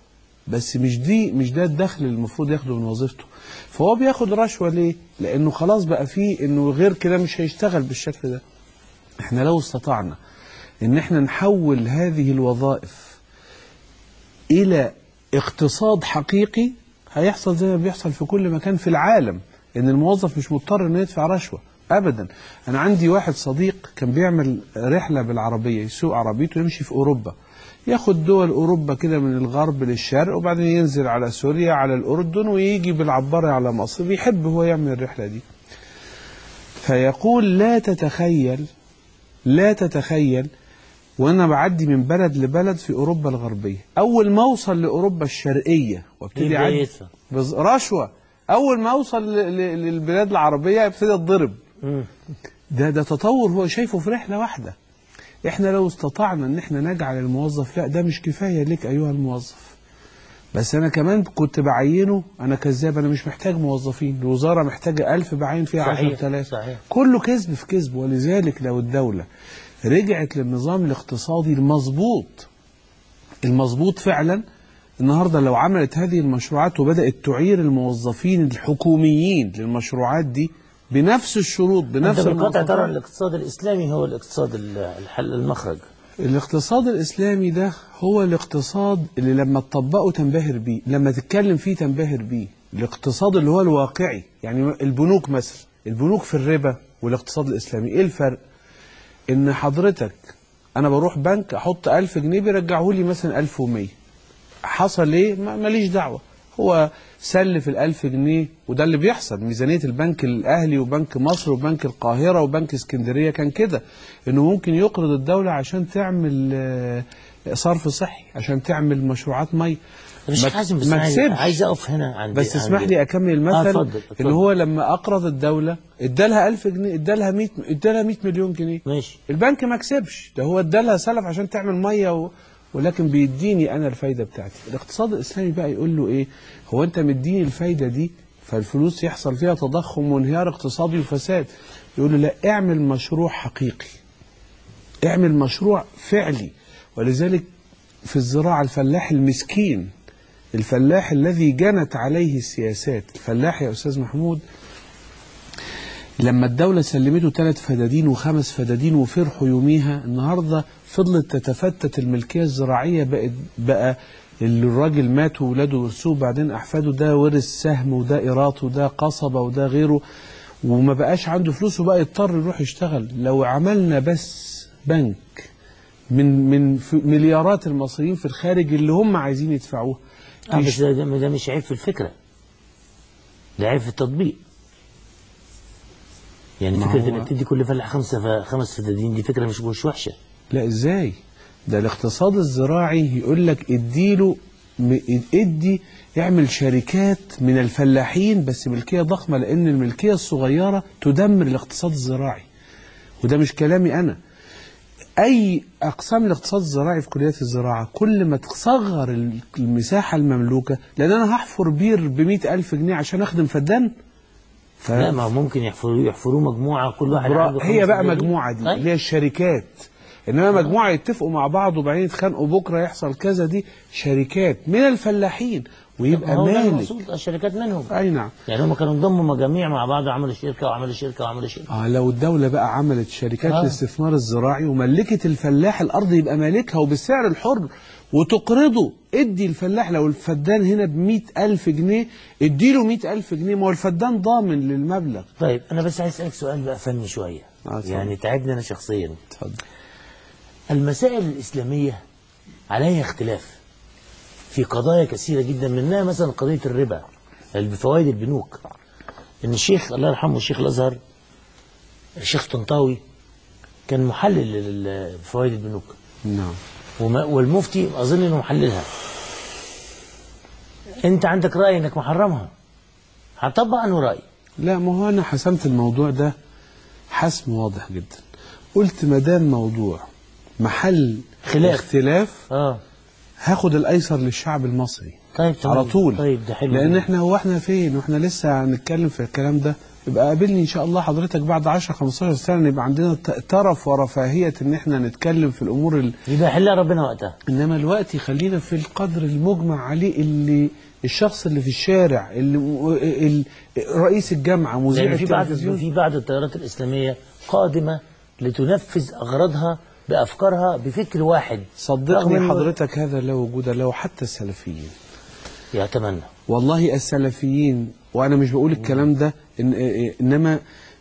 بس مش دي مش ده الدخل اللي المفروض ياخده من وظيفته فهو بياخد رشوه ليه لانه خلاص بقى فيه انه غير كده مش هيشتغل بالشكل ده احنا لو استطعنا ان احنا نحول هذه الوظائف الى اقتصاد حقيقي هيحصل زي ما بيحصل في كل مكان في العالم ان الموظف مش مضطر انه يدفع رشوه ابدا انا عندي واحد صديق كان بيعمل رحله بالعربيه يسوق عربيته يمشي في اوروبا ياخد دول اوروبا كده من الغرب للشرق وبعدين ينزل على سوريا على الاردن ويجي بالعباره على مصر بيحب هو يعمل الرحله دي فيقول لا تتخيل لا تتخيل وانا بعدي من بلد لبلد في اوروبا الغربيه اول ما اوصل لاوروبا الشرقيه وابتدي يبدأ اعدي يدفع. بز- رشوه اول ما اوصل ل- ل- للبلاد العربيه ابتدي اتضرب مم. ده ده تطور هو شايفه في رحله واحده احنا لو استطعنا ان احنا نجعل الموظف لا ده مش كفايه لك ايها الموظف بس انا كمان كنت بعينه انا كذاب انا مش محتاج موظفين الوزاره محتاجه ألف بعين فيها صحيح، 10000 صحيح. كله كذب في كذب ولذلك لو الدوله رجعت للنظام الاقتصادي المظبوط المظبوط فعلا النهارده لو عملت هذه المشروعات وبدات تعير الموظفين الحكوميين للمشروعات دي بنفس الشروط بنفس انت بالقطع المواصفات. ترى الاقتصاد الاسلامي هو الاقتصاد ال- الحل المخرج الاقتصاد الإسلامي ده هو الاقتصاد اللي لما تطبقه تنبهر بيه لما تتكلم فيه تنبهر بيه الاقتصاد اللي هو الواقعي يعني البنوك مثلا البنوك في الربا والاقتصاد الإسلامي إيه الفرق إن حضرتك أنا بروح بنك أحط ألف جنيه بيرجعوا لي مثلا ألف ومية حصل ايه ما- ماليش دعوه هو سلف الألف جنيه وده اللي بيحصل ميزانية البنك الأهلي وبنك مصر وبنك القاهرة وبنك اسكندرية كان كده إنه ممكن يقرض الدولة عشان تعمل آه، صرف صحي عشان تعمل مشروعات مية مش ما- حازم بس ما أنا عايز, كسبش. عايز اقف هنا عند بس اسمح عند- لي اكمل المثل آه اتفضل ان اتفضل. هو لما اقرض الدوله ادالها 1000 جنيه ادالها 100 ادالها 100 مليون جنيه ماشي البنك ما كسبش ده هو ادالها سلف عشان تعمل ميه و... ولكن بيديني انا الفايده بتاعتي الاقتصاد الاسلامي بقى يقول له ايه هو انت مديني الفايده دي فالفلوس يحصل فيها تضخم وانهيار اقتصادي وفساد يقول له لا اعمل مشروع حقيقي اعمل مشروع فعلي ولذلك في الزراعه الفلاح المسكين الفلاح الذي جنت عليه السياسات الفلاح يا استاذ محمود لما الدولة سلمته ثلاث فدادين وخمس فدادين وفرحوا يوميها النهاردة فضلت تتفتت الملكية الزراعية بقت بقى اللي الراجل مات وولاده ورثوه بعدين أحفاده ده ورث سهم وده إيراط وده قصبة وده غيره وما بقاش عنده فلوس وبقى يضطر يروح يشتغل لو عملنا بس بنك من من في- مليارات المصريين في الخارج اللي هم عايزين يدفعوه آه بس ده, ده ده مش عيب في الفكره ده عيب في التطبيق يعني ما فكره هو- انك تدي كل فلاح خمسه ف... خمس فدادين دي فكره مش مش وحشه لا ازاي ده الاقتصاد الزراعي يقول لك اديله م- ادي اعمل شركات من الفلاحين بس ملكيه ضخمه لان الملكيه الصغيره تدمر الاقتصاد الزراعي وده مش كلامي انا اي اقسام الاقتصاد الزراعي في كليات الزراعه كل ما تصغر ال- المساحه المملوكه لان انا هحفر بير ب ألف جنيه عشان اخدم فدان ف... لا ما هو ممكن يحفروا يحفروا مجموعه كل واحد برا- عنده هي خمس بقى فدادين. مجموعة دي طيب. اللي هي الشركات انما مجموعة يتفقوا مع بعض وبعدين يتخانقوا بكرة يحصل كذا دي شركات من الفلاحين ويبقى هو ده مالك المقصود الشركات منهم اي نعم يعني هم كانوا انضموا مجاميع مع بعض وعملوا شركه وعملوا شركه وعملوا شركه اه لو الدولة بقى عملت شركات آه. الاستثمار الزراعي وملكت الفلاح الأرض يبقى مالكها وبالسعر الحر وتقرضه ادي الفلاح لو الفدان هنا بمئة ألف جنيه اديله مئة ألف جنيه ما هو الفدان ضامن للمبلغ طيب انا بس عايز اسالك سؤال بقى فني شويه آه، اتفضل. يعني تعبني انا شخصيا اتفضل المسائل الإسلامية عليها اختلاف في قضايا كثيرة جدا منها مثلا قضية الربا اللي بفوائد البنوك إن الشيخ الله يرحمه الشيخ الأزهر الشيخ طنطاوي كان محلل لفوائد البنوك نعم وما- والمفتي أظن إنه محللها أنت عندك رأي إنك محرمها هطبق أنه رأي لا ما هو انا حسمت الموضوع ده حسم واضح جدا قلت ما دام موضوع محل خلاف. اختلاف آه هاخد الايسر للشعب المصري طيب تمام. على طول طيب ده حلو لان جدا. احنا هو احنا فين واحنا لسه هنتكلم في الكلام ده يبقى قابلني ان شاء الله حضرتك بعد 10 15 سنه يبقى عندنا ت- ترف ورفاهيه ان احنا نتكلم في الامور ال... يبقى يحلها ربنا وقتها انما الوقت خلينا في القدر المجمع عليه اللي الشخص اللي في الشارع اللي ال- رئيس الجامعه مذيع لأن في بعض التلفزيون في بعض التيارات الإسلامية قادمة لتنفذ أغراضها بافكارها بفكر واحد رغم صدقني إنه- حضرتك هذا لا وجود له حتى السلفيين يتمنى والله السلفيين وانا مش بقول الكلام ده إن انما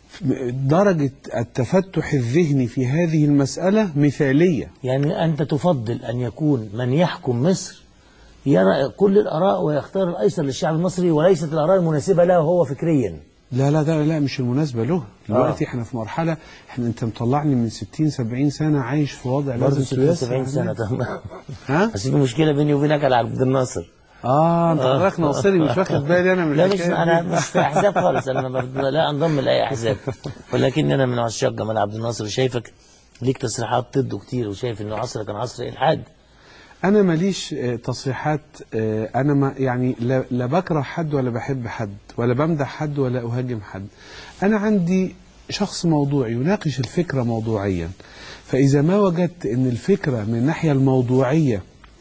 درجة التفتح الذهني في هذه المسألة مثالية يعني انت تفضل ان يكون من يحكم مصر يرى كل الاراء ويختار الايسر للشعب المصري وليست الاراء المناسبه له هو فكريا لا لا ده لا مش المناسبة له دلوقتي احنا في مرحلة احنا انت مطلعني من 60 70 سنة عايش في وضع برضه لازم 60 تيسر 70 سنه تمام ها؟ بس في مشكله بيني وبينك على عبد الناصر اه انت حضرتك ناصري مش واخد بالي انا من لا مش الحكاية انا دي. مش في احزاب خالص انا ما- لا انضم لاي احزاب ولكن انا من عشاق جمال عبد الناصر شايفك ليك تصريحات ضده كتير وشايف انه عصر كان عصر الحاد انا ماليش آه، تصريحات آه، انا ما يعني لا, لا بكره حد ولا بحب حد ولا بمدح حد ولا اهاجم حد انا عندي شخص موضوعي يناقش الفكره موضوعيا فاذا ما وجدت ان الفكره من الناحيه الموضوعيه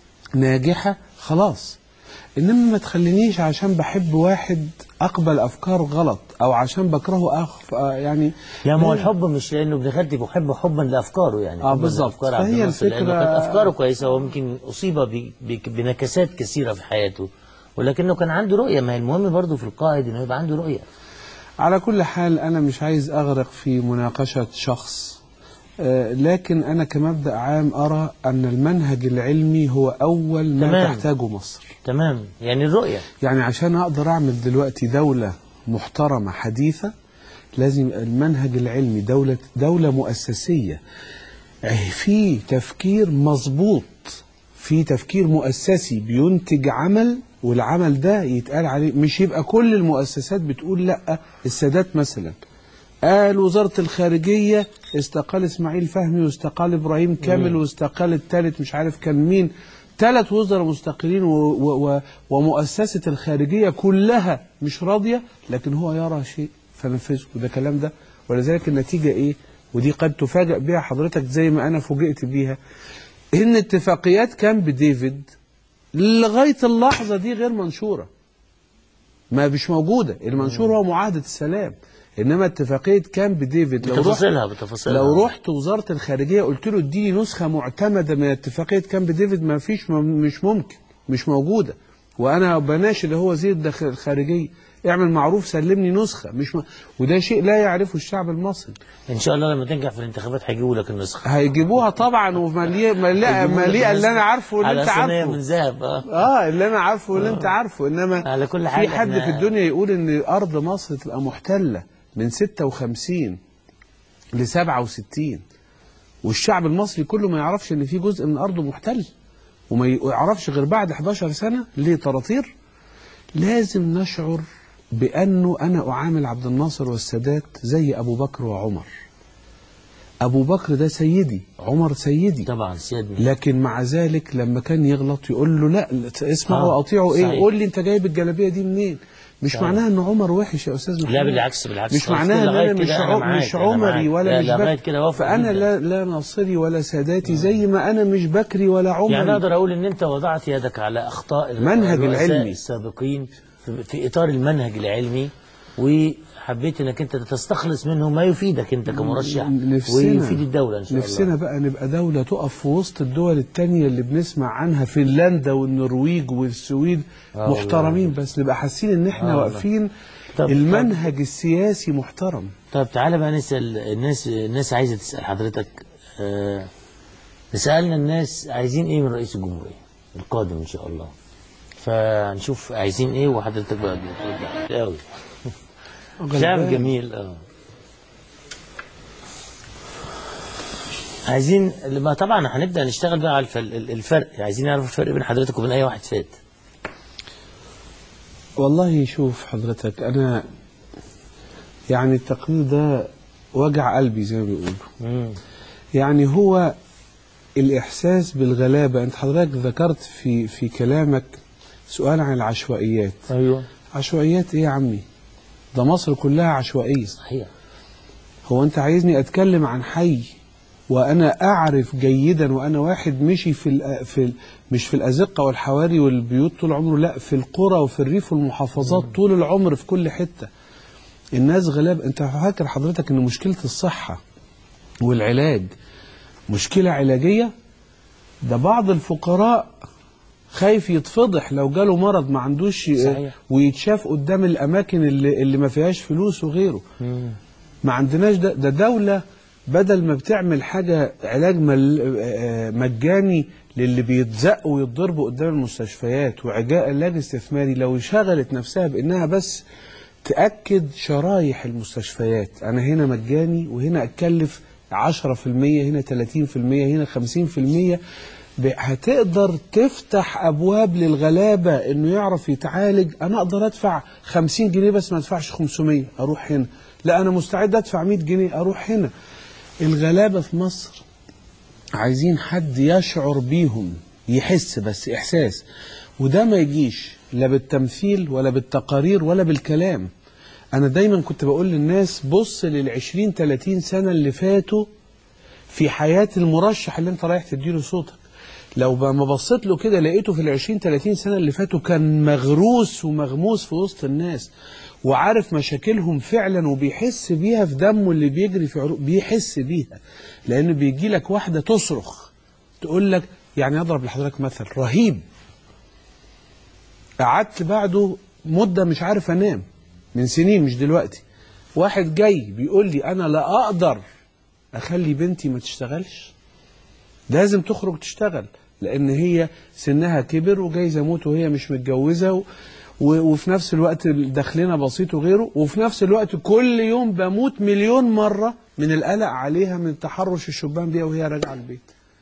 ناجحه خلاص انما ما تخلينيش عشان بحب واحد اقبل افكاره غلط او عشان بكرهه أخ آه، يعني لا ما هو الحب مش لانه ابن خالتي بحب حبا لافكاره يعني آه، حباً بالظبط. لأفكار عبد فهي الناصر، لأنه الفكرة- كانت افكاره كويسه وممكن اصيب ب- ب- بنكسات كثيره في حياته ولكنه كان عنده رؤيه ما هي المهم برضه في القائد انه يبقى عنده رؤيه على كل حال أنا مش عايز أغرق في مناقشة شخص آه، لكن أنا كمبدأ عام أرى أن المنهج العلمي هو أول ما تمام. تحتاجه مصر تمام يعني الرؤيه يعني عشان أقدر أعمل دلوقتي دولة محترمة حديثة لازم المنهج العلمي دولة دولة مؤسسية آه، في تفكير مظبوط في تفكير مؤسسي بينتج عمل والعمل ده يتقال عليه مش يبقى كل المؤسسات بتقول لا السادات مثلا قال وزارة الخارجية استقال اسماعيل فهمي واستقال ابراهيم كامل واستقال الثالث مش عارف كان مين ثلاث وزراء مستقلين و و و ومؤسسة الخارجية كلها مش راضية لكن هو يرى شيء فنفذه وده كلام ده ولذلك النتيجة ايه ودي قد تفاجأ بها حضرتك زي ما انا فوجئت بيها ان اتفاقيات كامب ديفيد لغاية اللحظة دي غير منشورة ما مش موجودة المنشور هو معاهدة السلام إنما اتفاقية كامب ديفيد لو رحت بتفاصيلها بتفاصيلها لو رحت وزارة الخارجية قلت له اديني نسخة معتمدة من اتفاقية كامب ديفيد ما فيش م- مش ممكن مش موجودة وأنا بناشد اللي هو وزير الداخل- الخارجية اعمل معروف سلمني نسخة مش م... وده شيء لا يعرفه الشعب المصري ان شاء الله لما تنجح في الانتخابات هيجيبوا لك النسخه هيجيبوها طبعا ومليئة مليئة هيجيبوا لك مليئة اللي أنا النسخة عارفه واللي على أنت صينية من عارفه ذهب اه اه اللي انا عارفه واللي انت عارفه انما على كل حال في حد إحنا- في الدنيا يقول ان ارض مصر تبقى محتله من 56 ل 67 والشعب المصري كله ما يعرفش ان في جزء من ارضه محتل وما يعرفش غير بعد 11 سنه ليه طراطير لازم نشعر بانه انا اعامل عبد الناصر والسادات زي ابو بكر وعمر ابو بكر ده سيدي عمر سيدي طبعا سيادنا لكن مع ذلك لما كان يغلط يقول له لا اسمعوا آه، واطيعوا ايه صحيح. قول لي انت جايب الجلابيه دي منين مش صحيح. معناها ان عمر وحش يا استاذ محمد لا بالعكس بالعكس مش خالص. معناها ان لغاية انا مش كده أنا عم- معاك، مش أنا عمري معاك. ولا لا، مش لا، لغاية بك كده وافق فانا جداً. لا لا ناصري ولا ساداتي زي ما انا مش بكري ولا عمري يعني اقدر اقول ان انت وضعت يدك على اخطاء المنهج الرؤساء العلمي. السابقين في, في اطار المنهج العلمي وحبيت انك انت تستخلص منه ما يفيدك انت كمرشح نفسنا ويفيد الدوله ان شاء الله نفسنا بقى نبقى دولة تقف في وسط الدول التانية اللي بنسمع عنها فنلندا والنرويج والسويد آه محترمين بس نبقى حاسين ان احنا آه واقفين طب- المنهج السياسي محترم طب تعالى بقى نسال الناس الناس عايزه تسال حضرتك آه سالنا الناس عايزين ايه من رئيس الجمهوريه القادم ان شاء الله فنشوف عايزين ايه وحضرتك بقى بترد قوي شعب غلبان. جميل اه عايزين ما طبعا هنبدا نشتغل بقى على الف- الفرق عايزين نعرف الفرق بين حضرتك وبين اي واحد فات والله شوف حضرتك انا يعني التقرير ده وجع قلبي زي ما بيقولوا مم. يعني هو الإحساس بالغلابة أنت حضرتك ذكرت في في كلامك سؤال عن العشوائيات ايوه عشوائيات إيه يا عمي ده مصر كلها عشوائية صحيح هو أنت عايزني أتكلم عن حي وأنا أعرف جيدا وأنا واحد مشي في ال في ال مش في الأزقة والحواري والبيوت طول عمره لا في القرى وفي الريف والمحافظات طول العمر في كل حتة الناس غلاب أنت فاكر حضرتك إن مشكلة الصحة والعلاج مشكلة علاجية ده بعض الفقراء خايف يتفضح لو جاله مرض ما عندوش صحيح. ويتشاف قدام الأماكن اللي, اللي ما فيهاش فلوس وغيره ما عندناش ده ده دولة بدل ما بتعمل حاجة علاج مل- آه، مجاني للي بيتزقوا ويتضربوا قدام المستشفيات وعجاء علاج استثماري لو شغلت نفسها بانها بس تأكد شرايح المستشفيات انا هنا مجاني وهنا اتكلف 10% هنا 30% هنا 50% ب- هتقدر تفتح ابواب للغلابه انه يعرف يتعالج انا اقدر ادفع 50 جنيه بس ما ادفعش 500 اروح هنا لا انا مستعد ادفع 100 جنيه اروح هنا الغلابه في مصر عايزين حد يشعر بيهم يحس بس احساس وده ما يجيش لا بالتمثيل ولا بالتقارير ولا بالكلام انا دايما كنت بقول للناس بص للعشرين 30 سنه اللي فاتوا في حياه المرشح اللي انت رايح تديله صوتك لو بقى ما بصيت له كده لقيته في العشرين 30 سنه اللي فاتوا كان مغروس ومغموس في وسط الناس وعارف مشاكلهم فعلا وبيحس بيها في دمه اللي بيجري في عروق بيحس بيها لان بيجي لك واحده تصرخ تقول لك يعني اضرب لحضرتك مثل رهيب قعدت بعده مده مش عارف انام من سنين مش دلوقتي واحد جاي بيقول لي انا لا اقدر اخلي بنتي ما تشتغلش لازم تخرج تشتغل لان هي سنها كبر وجايزه اموت وهي مش متجوزه و... و... وفي نفس الوقت دخلنا بسيط وغيره وفي نفس الوقت كل يوم بموت مليون مره من القلق عليها من تحرش الشبان بيها وهي راجعه البيت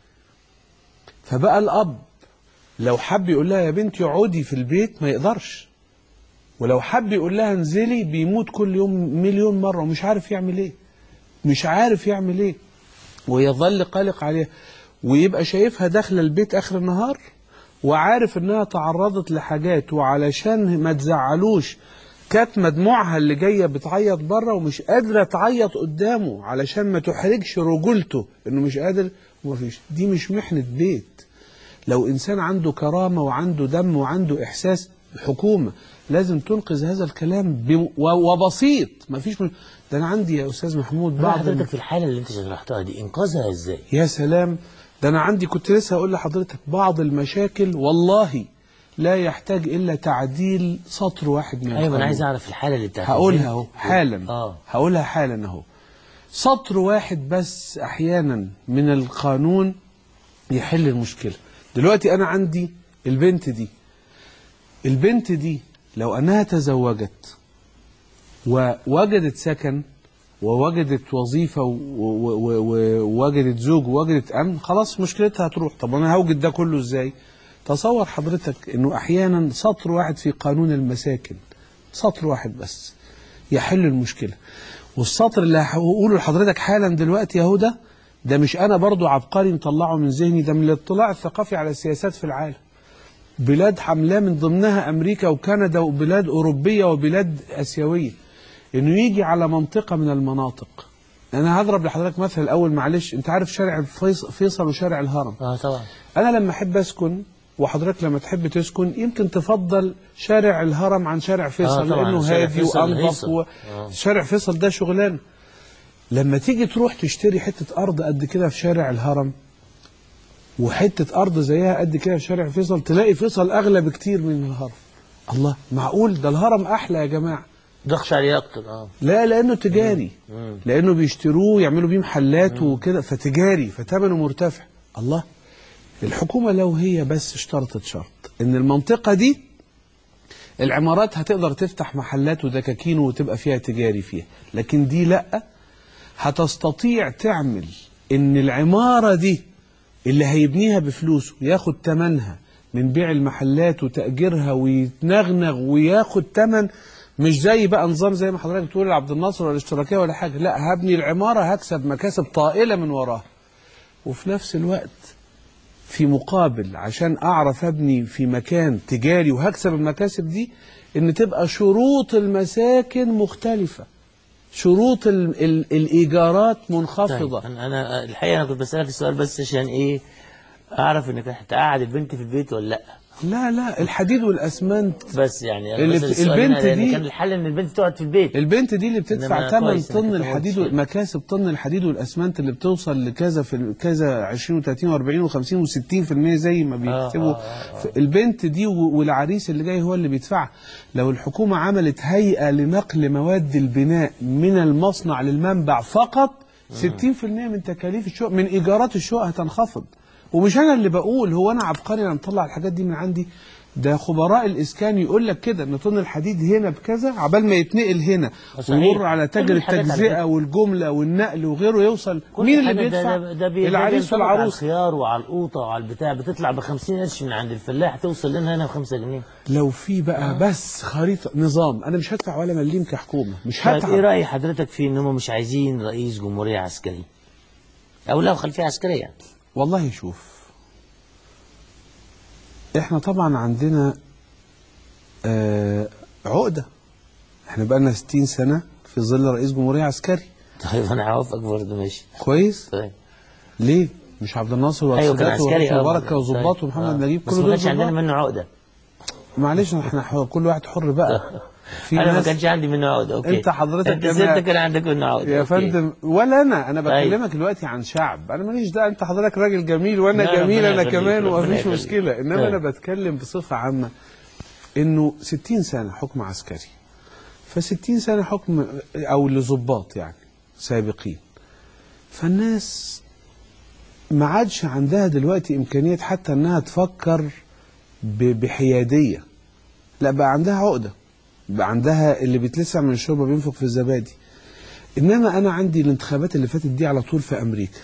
فبقى الاب لو حب يقول لها يا بنتي اقعدي في البيت ما يقدرش ولو حب يقول لها انزلي بيموت كل يوم مليون مره ومش عارف يعمل ايه مش عارف يعمل ايه ويظل قلق عليها ويبقى شايفها داخله البيت اخر النهار وعارف انها تعرضت لحاجات وعلشان ما تزعلوش كاتمه دموعها اللي جايه بتعيط بره ومش قادره تعيط قدامه علشان ما تحرجش رجولته انه مش قادر ومفيش دي مش محنه بيت لو انسان عنده كرامه وعنده دم وعنده احساس حكومه لازم تنقذ هذا الكلام ب... و- وبسيط مفيش من... ده انا عندي يا استاذ محمود بقى بعض حضرتك في الحاله اللي انت شرحتها دي انقاذها ازاي؟ يا سلام ده انا عندي كنت لسه هقول لحضرتك بعض المشاكل والله لا يحتاج الا تعديل سطر واحد من ايوه انا القانون. عايز اعرف الحاله اللي بتاعت هقولها اهو حالا اه هقولها حالا اهو سطر واحد بس احيانا من القانون يحل المشكله دلوقتي انا عندي البنت دي البنت دي لو انها تزوجت ووجدت سكن ووجدت وظيفة و- و- و- ووجدت زوج ووجدت أمن خلاص مشكلتها هتروح طب أنا هوجد ده كله إزاي تصور حضرتك أنه أحيانا سطر واحد في قانون المساكن سطر واحد بس يحل المشكلة والسطر اللي هقوله لحضرتك حالا دلوقتي يا هدى ده مش أنا برضو عبقري مطلعه من ذهني ده من الاطلاع الثقافي على السياسات في العالم بلاد حملاه من ضمنها امريكا وكندا وبلاد اوروبيه وبلاد اسيويه انه يجي على منطقه من المناطق انا هضرب لحضرتك مثل الاول معلش انت عارف شارع فيص- فيصل وشارع الهرم اه طبعا انا لما احب اسكن وحضرتك لما تحب تسكن يمكن تفضل شارع الهرم عن شارع فيصل طبعاً، لانه شارع هادي فيصل وانظف هيصل. و... آه. شارع فيصل ده شغلانه لما تيجي تروح تشتري حته ارض قد كده في شارع الهرم وحته ارض زيها قد كده في شارع فيصل تلاقي فيصل اغلى بكتير من الهرم الله معقول ده الهرم احلى يا جماعه ضغط عليه اكتر اه لا لانه تجاري مم. لانه بيشتروه يعملوا بيه محلات وكده فتجاري فثمنه مرتفع الله الحكومه لو هي بس اشترطت شرط ان المنطقه دي العمارات هتقدر تفتح محلات ودكاكين وتبقى فيها تجاري فيها لكن دي لا هتستطيع تعمل ان العماره دي اللي هيبنيها بفلوسه ياخد تمنها من بيع المحلات وتأجيرها ويتنغنغ وياخد تمن مش زي بقى نظام زي ما حضرتك بتقول عبد الناصر ولا الاشتراكيه ولا حاجه لا هبني العماره هكسب مكاسب طائله من وراها وفي نفس الوقت في مقابل عشان اعرف ابني في مكان تجاري وهكسب المكاسب دي ان تبقى شروط المساكن مختلفه شروط ال ال الايجارات منخفضه طيب انا انا الحقيقه انا كنت بسالك السؤال بس عشان ايه اعرف انك هتقعد البنت في البيت ولا لا لا لا الحديد والاسمنت بس يعني أنا اللي بسأل بت- السؤال البنت هنا لأن دي- كان الحل ان البنت تقعد في البيت البنت دي اللي بتدفع إنما 8 كويس إنك طن ما الحديد قلتش كده. مكاسب طن الحديد والاسمنت اللي بتوصل لكذا في كذا 20 و30 و40 و50 و60% زي ما بيكتبوا آه، آه، ف- البنت دي و- والعريس اللي جاي هو اللي بيدفعها لو الحكومه عملت هيئه لنقل مواد البناء من المصنع للمنبع فقط 60% من تكاليف الشقق من ايجارات الشقق هتنخفض ومش انا اللي بقول هو انا عبقري انا مطلع الحاجات دي من عندي ده خبراء الاسكان يقول لك كده ان طن الحديد هنا بكذا عبال ما يتنقل هنا صحيح. ويمر على كل تاجر الحاجات على التجزئه فكرة. والجمله والنقل وغيره يوصل كل مين اللي حاجة بيدفع ده, ده, ده العريس بينطبق على والعروس الخيار وعلى القوطه وعلى البتاع بتطلع ب 50 قرش من عند الفلاح توصل لنا هنا ب 5 جنيه لو في بقى بس خريطه نظام انا مش هدفع ولا مليم كحكومه مش طيب ايه هتعب راي حضرتك في ان هم مش عايزين رئيس جمهوريه عسكري او لو خلفيه عسكريه يعني والله شوف احنا طبعا عندنا آه عقده احنا بقى لنا 60 سنه في ظل رئيس جمهوريه عسكري طيب انا هوافقك برضه ماشي كويس طيب ليه مش عبد الناصر ايوه كان والسادات عسكري وحسني آه، مبارك طيب. وظباط ومحمد آه. نجيب بس كل ما دول كانش عندنا ظباط منه عقده معلش احنا ح- كل واحد حر بقى في انا ما ناس كانش عندي منه عقده اوكي أنت حضرتك انت كمان- سيادتك كان عندك منه عقده يا أوكي. فندم ولا انا انا طيب. بكلمك دلوقتي عن شعب انا ماليش دعوه انت حضرتك راجل جميل وانا لا، جميل ربنا انا يخليك، كمان ربنا ومفيش يخليك. مشكله انما طيب. انا بتكلم بصفه عامه انه 60 سنه حكم عسكري ف60 سنه حكم او لظباط يعني سابقين فالناس ما عادش عندها دلوقتي امكانيه حتى انها تفكر ب- بحياديه لا بقى عندها عقده بقى عندها اللي بيتلسع من الشوربه بينفق في الزبادي انما انا عندي الانتخابات اللي فاتت دي على طول في امريكا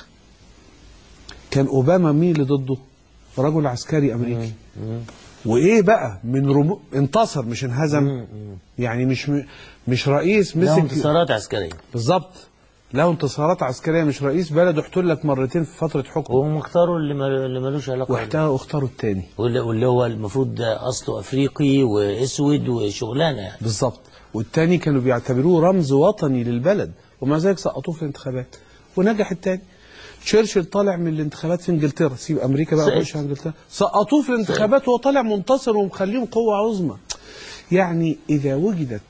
كان اوباما مين اللي ضده رجل عسكري امريكي وايه بقى من رمو... انتصر مش انهزم يعني مش م... مش رئيس له مسك انتصارات عسكريه بالظبط له انتصارات عسكريه مش رئيس بلد احتلت مرتين في فتره حكم وهم اختاروا اللي, ما... اللي ملوش علاقه واحتاجوا اختاروا التاني واللي, واللي هو المفروض ده اصله افريقي واسود وشغلانه يعني بالظبط والتاني كانوا بيعتبروه رمز وطني للبلد ومع ذلك سقطوه في الانتخابات ونجح التاني تشرشل طالع من الانتخابات في انجلترا سيب امريكا بقى سقط. وخش على انجلترا سقطوه في الانتخابات وهو طالع منتصر ومخليهم قوه عظمى يعني اذا وجدت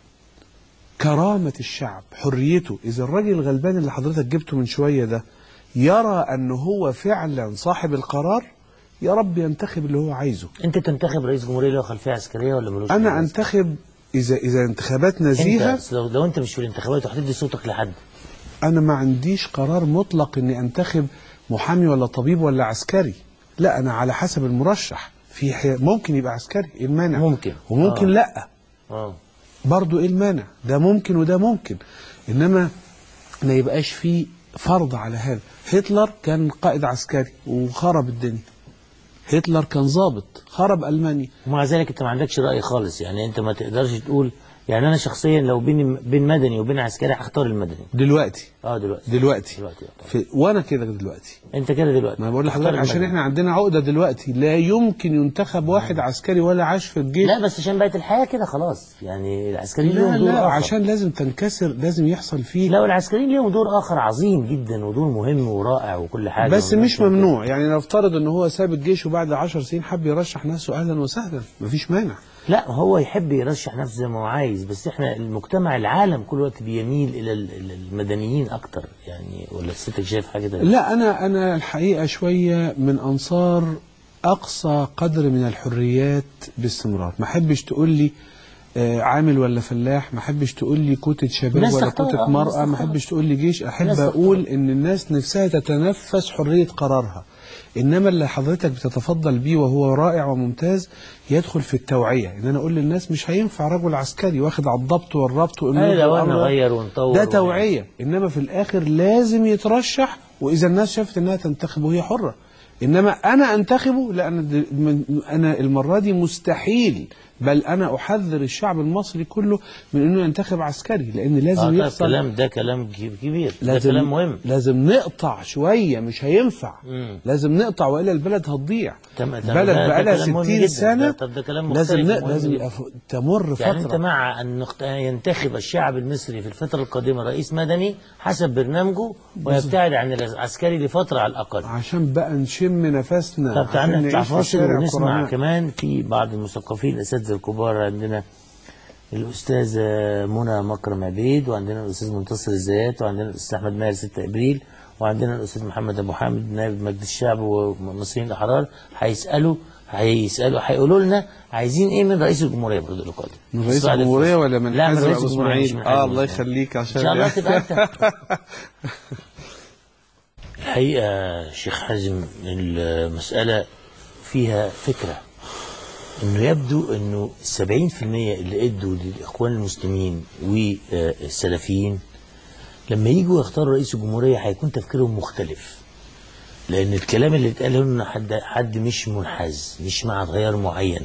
كرامة الشعب حريته إذا الراجل الغلبان اللي حضرتك جبته من شوية ده يرى أنه هو فعلا صاحب القرار يا رب ينتخب اللي هو عايزه انت تنتخب رئيس جمهوريه له خلفيه عسكريه ولا ملوش أنا خلفية؟ أنتخب إذا إذا انتخابات نزيهة انت لو, لو انت مش في الانتخابات وهتدي صوتك لحد أنا ما عنديش قرار مطلق إني أنتخب محامي ولا طبيب ولا عسكري لا أنا على حسب المرشح في حي... ممكن يبقى عسكري إيه المانع ممكن. وممكن آه. لا اه برضو ايه المانع ده ممكن وده ممكن انما ما يبقاش فيه فرض على هذا هتلر كان قائد عسكري وخرب الدنيا هتلر كان ضابط خرب المانيا ومع ذلك انت ما عندكش راي خالص يعني انت ما تقدرش تقول يعني انا شخصيا لو بين بين مدني وبين عسكري هختار المدني دلوقتي اه دلوقتي دلوقتي دلوقتي آه. في وانا كده دلوقتي انت كده دلوقتي ما بقول هختار لحضرتك عشان المدني. احنا عندنا عقده دلوقتي لا يمكن ينتخب واحد عسكري ولا عاش في الجيش لا بس عشان بقت الحياه كده خلاص يعني العسكريين لا, لهم دور لا اخر عشان لازم تنكسر لازم يحصل فيه لا والعسكريين ليهم دور اخر عظيم جدا ودور مهم ورائع وكل حاجه بس وممكن مش ممنوع يعني نفترض ان هو ساب الجيش وبعد 10 سنين حب يرشح نفسه اهلا وسهلا مفيش مانع لا هو يحب يرشح نفسه زي ما هو عايز بس احنا المجتمع العالم كل وقت بيميل الى ال- ال- المدنيين اكتر يعني ولا ستك شايف حاجه ده لا انا انا الحقيقه شويه من انصار اقصى قدر من الحريات باستمرار ما احبش تقول لي آه، عامل ولا فلاح ما احبش تقول لي كوتة شباب الناس ولا تختار، كوتة آه، الناس مرأة ما تختار. احبش تقول لي جيش احب الناس اقول ان الناس نفسها تتنفس حرية قرارها انما اللي حضرتك بتتفضل بيه وهو رائع وممتاز يدخل في التوعية ان انا اقول للناس مش هينفع رجل عسكري واخد على الضبط والربط وإنه أيوة، يبقى وإحنا الأمر- نغير ونطور ده ونعمل. توعية انما في الاخر لازم يترشح واذا الناس شافت انها تنتخبه هي حرة انما انا انتخبه لا انا د- من- انا المرة دي مستحيل بل انا احذر الشعب المصري كله من انه ينتخب عسكري لان لازم اه ده يحصل كلام ده كلام ك- كبير ده لازم كلام مهم لازم نقطع شويه مش هينفع مم. لازم نقطع والا البلد هتضيع تم- تم- بلد ده- ده بقالها كلام مهم 60 جدا. سنه ده- طب ده كلام لازم مختلف ن- ومهم لازم جدا. يبقى ف- تمر فتره يعني انت مع ان نخت- ينتخب الشعب المصري في الفتره القادمه رئيس مدني حسب برنامجه ويبتعد عن العسكري لفتره على الاقل عشان بقى نشم نفسنا طب عشان تعالى نطلع نعيش في فاصل الشارع ونسمع كرماء. كمان في بعض المثقفين الاساتذه الكبار عندنا الاستاذه منى مكرم عبيد وعندنا الاستاذ منتصر الزيات وعندنا الاستاذ احمد ماهر 6 ابريل وعندنا الاستاذ محمد ابو حامد نائب مجلس الشعب ومصريين الاحرار هيسالوا هيسالوا هيقولوا لنا عايزين ايه من رئيس الجمهوريه برضه القادم من رئيس بس بعد الجمهوريه الفاصل. ولا من لا من حازم رئيس ابو الجمهوريه مش اسماعيل من حازم اه أبو الله إسماعيل. يخليك عشان ان شاء الله تبقى انت الحقيقة شيخ حازم المسألة فيها فكرة انه يبدو انه السبعين في المية اللي ادوا للاخوان المسلمين والسلفيين لما يجوا يختاروا رئيس الجمهورية هيكون تفكيرهم مختلف لان الكلام اللي اتقال انه حد حد مش منحاز مش مع تغير معين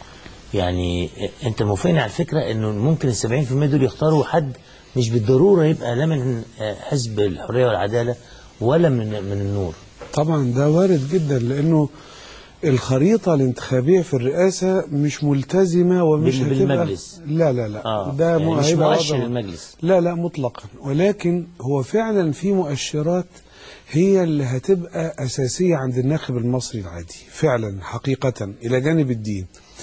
يعني انت موافقني على الفكره انه ممكن ال 70% دول يختاروا حد مش بالضروره يبقى لا من حزب الحريه والعداله ولا من من النور طبعا ده وارد جدا لانه الخريطة الانتخابية في الرئاسة مش ملتزمة ومش بال- هتبقى بالمجلس. لا لا لا آه، ده يعني م- مش هيبقى مؤشر وضع- للمجلس. لا لا مطلقا ولكن هو فعلا في مؤشرات هي اللي هتبقى أساسية عند الناخب المصري العادي فعلا حقيقة إلى جانب الدين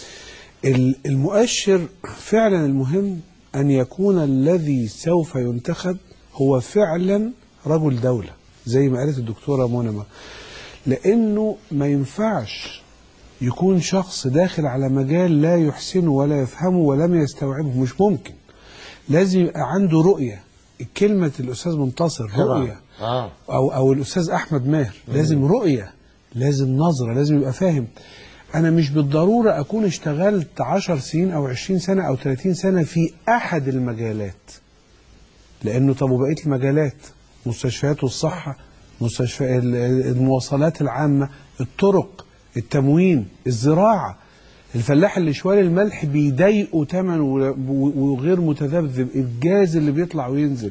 ال- المؤشر فعلا المهم أن يكون الذي سوف ينتخب هو فعلا رجل دولة زي ما قالت الدكتورة منمة لأنه ما ينفعش يكون شخص داخل على مجال لا يحسنه ولا يفهمه ولم يستوعبه مش ممكن لازم يبقى عنده رؤية كلمة الأستاذ منتصر طبعاً. رؤية اه أو أو الأستاذ أحمد ماهر لازم رؤية لازم نظرة لازم يبقى فاهم أنا مش بالضرورة أكون اشتغلت عشر سنين أو عشرين سنة أو ثلاثين سنة في أحد المجالات لأنه طب وبقية المجالات مستشفيات والصحة مستشفى ال- المواصلات العامة الطرق التموين الزراعة الفلاح اللي شوال الملح بيضايقه ثمن وغير متذبذب الجاز اللي بيطلع وينزل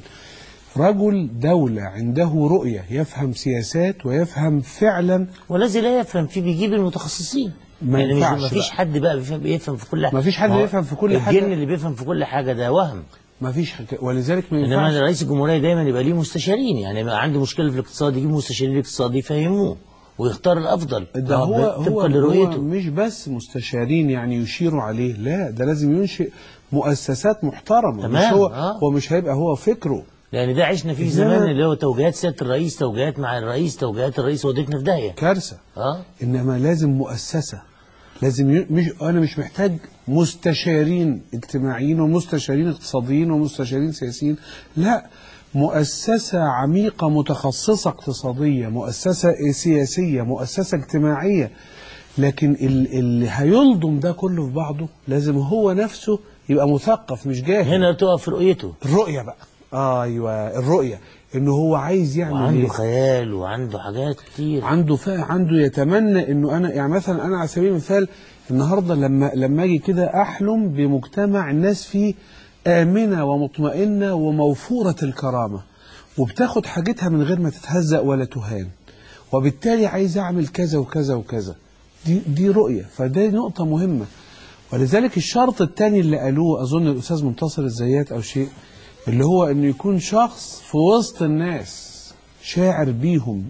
رجل دولة عنده رؤية يفهم سياسات ويفهم فعلا والذي لا يفهم فيه بيجيب المتخصصين ما يعني مش- ينفعش ما فيش بقى. حد بقى بيفهم, بيفهم في كل حاجه ما فيش حد ما هو بيفهم في كل حاجة. الجن اللي بيفهم في كل حاجه ده وهم ما فيش حاجة ولذلك ما انما ينفعش رئيس الجمهوريه دايما يبقى ليه مستشارين يعني يبقى عنده مشكله في الاقتصاد يجيب مستشارين الاقتصاد يفهموه ويختار الافضل ده آه، هو هو, طبقا هو لرؤيته مش بس مستشارين يعني يشيروا عليه لا ده لازم ينشئ مؤسسات محترمة مش تمام، هو آه. هو مش هيبقى هو فكره لان ده عشنا فيه إنما- زمان اللي هو توجيهات سياده الرئيس توجيهات مع الرئيس توجيهات الرئيس وديتنا في داهيه كارثة اه انما لازم مؤسسه لازم ي... مش انا مش محتاج مستشارين اجتماعيين ومستشارين اقتصاديين ومستشارين سياسيين لا مؤسسة عميقة متخصصة اقتصادية مؤسسة سياسية مؤسسة اجتماعية لكن ال- اللي هيلضم ده كله في بعضه لازم هو نفسه يبقى مثقف مش جاهل هنا تقف رؤيته الرؤية بقى ايوه الرؤية انه هو عايز يعمل وعنده ايه خيال وعنده حاجات كتير عنده فا عنده يتمنى انه انا يعني مثلا انا على سبيل المثال النهارده لما لما اجي كده احلم بمجتمع الناس فيه امنه ومطمئنه وموفوره الكرامه وبتاخد حاجتها من غير ما تتهزأ ولا تهان وبالتالي عايز اعمل كذا وكذا وكذا دي دي رؤيه فدي نقطه مهمه ولذلك الشرط الثاني اللي قالوه اظن الاستاذ منتصر الزيات او شيء اللي هو انه يكون شخص في وسط الناس شاعر بيهم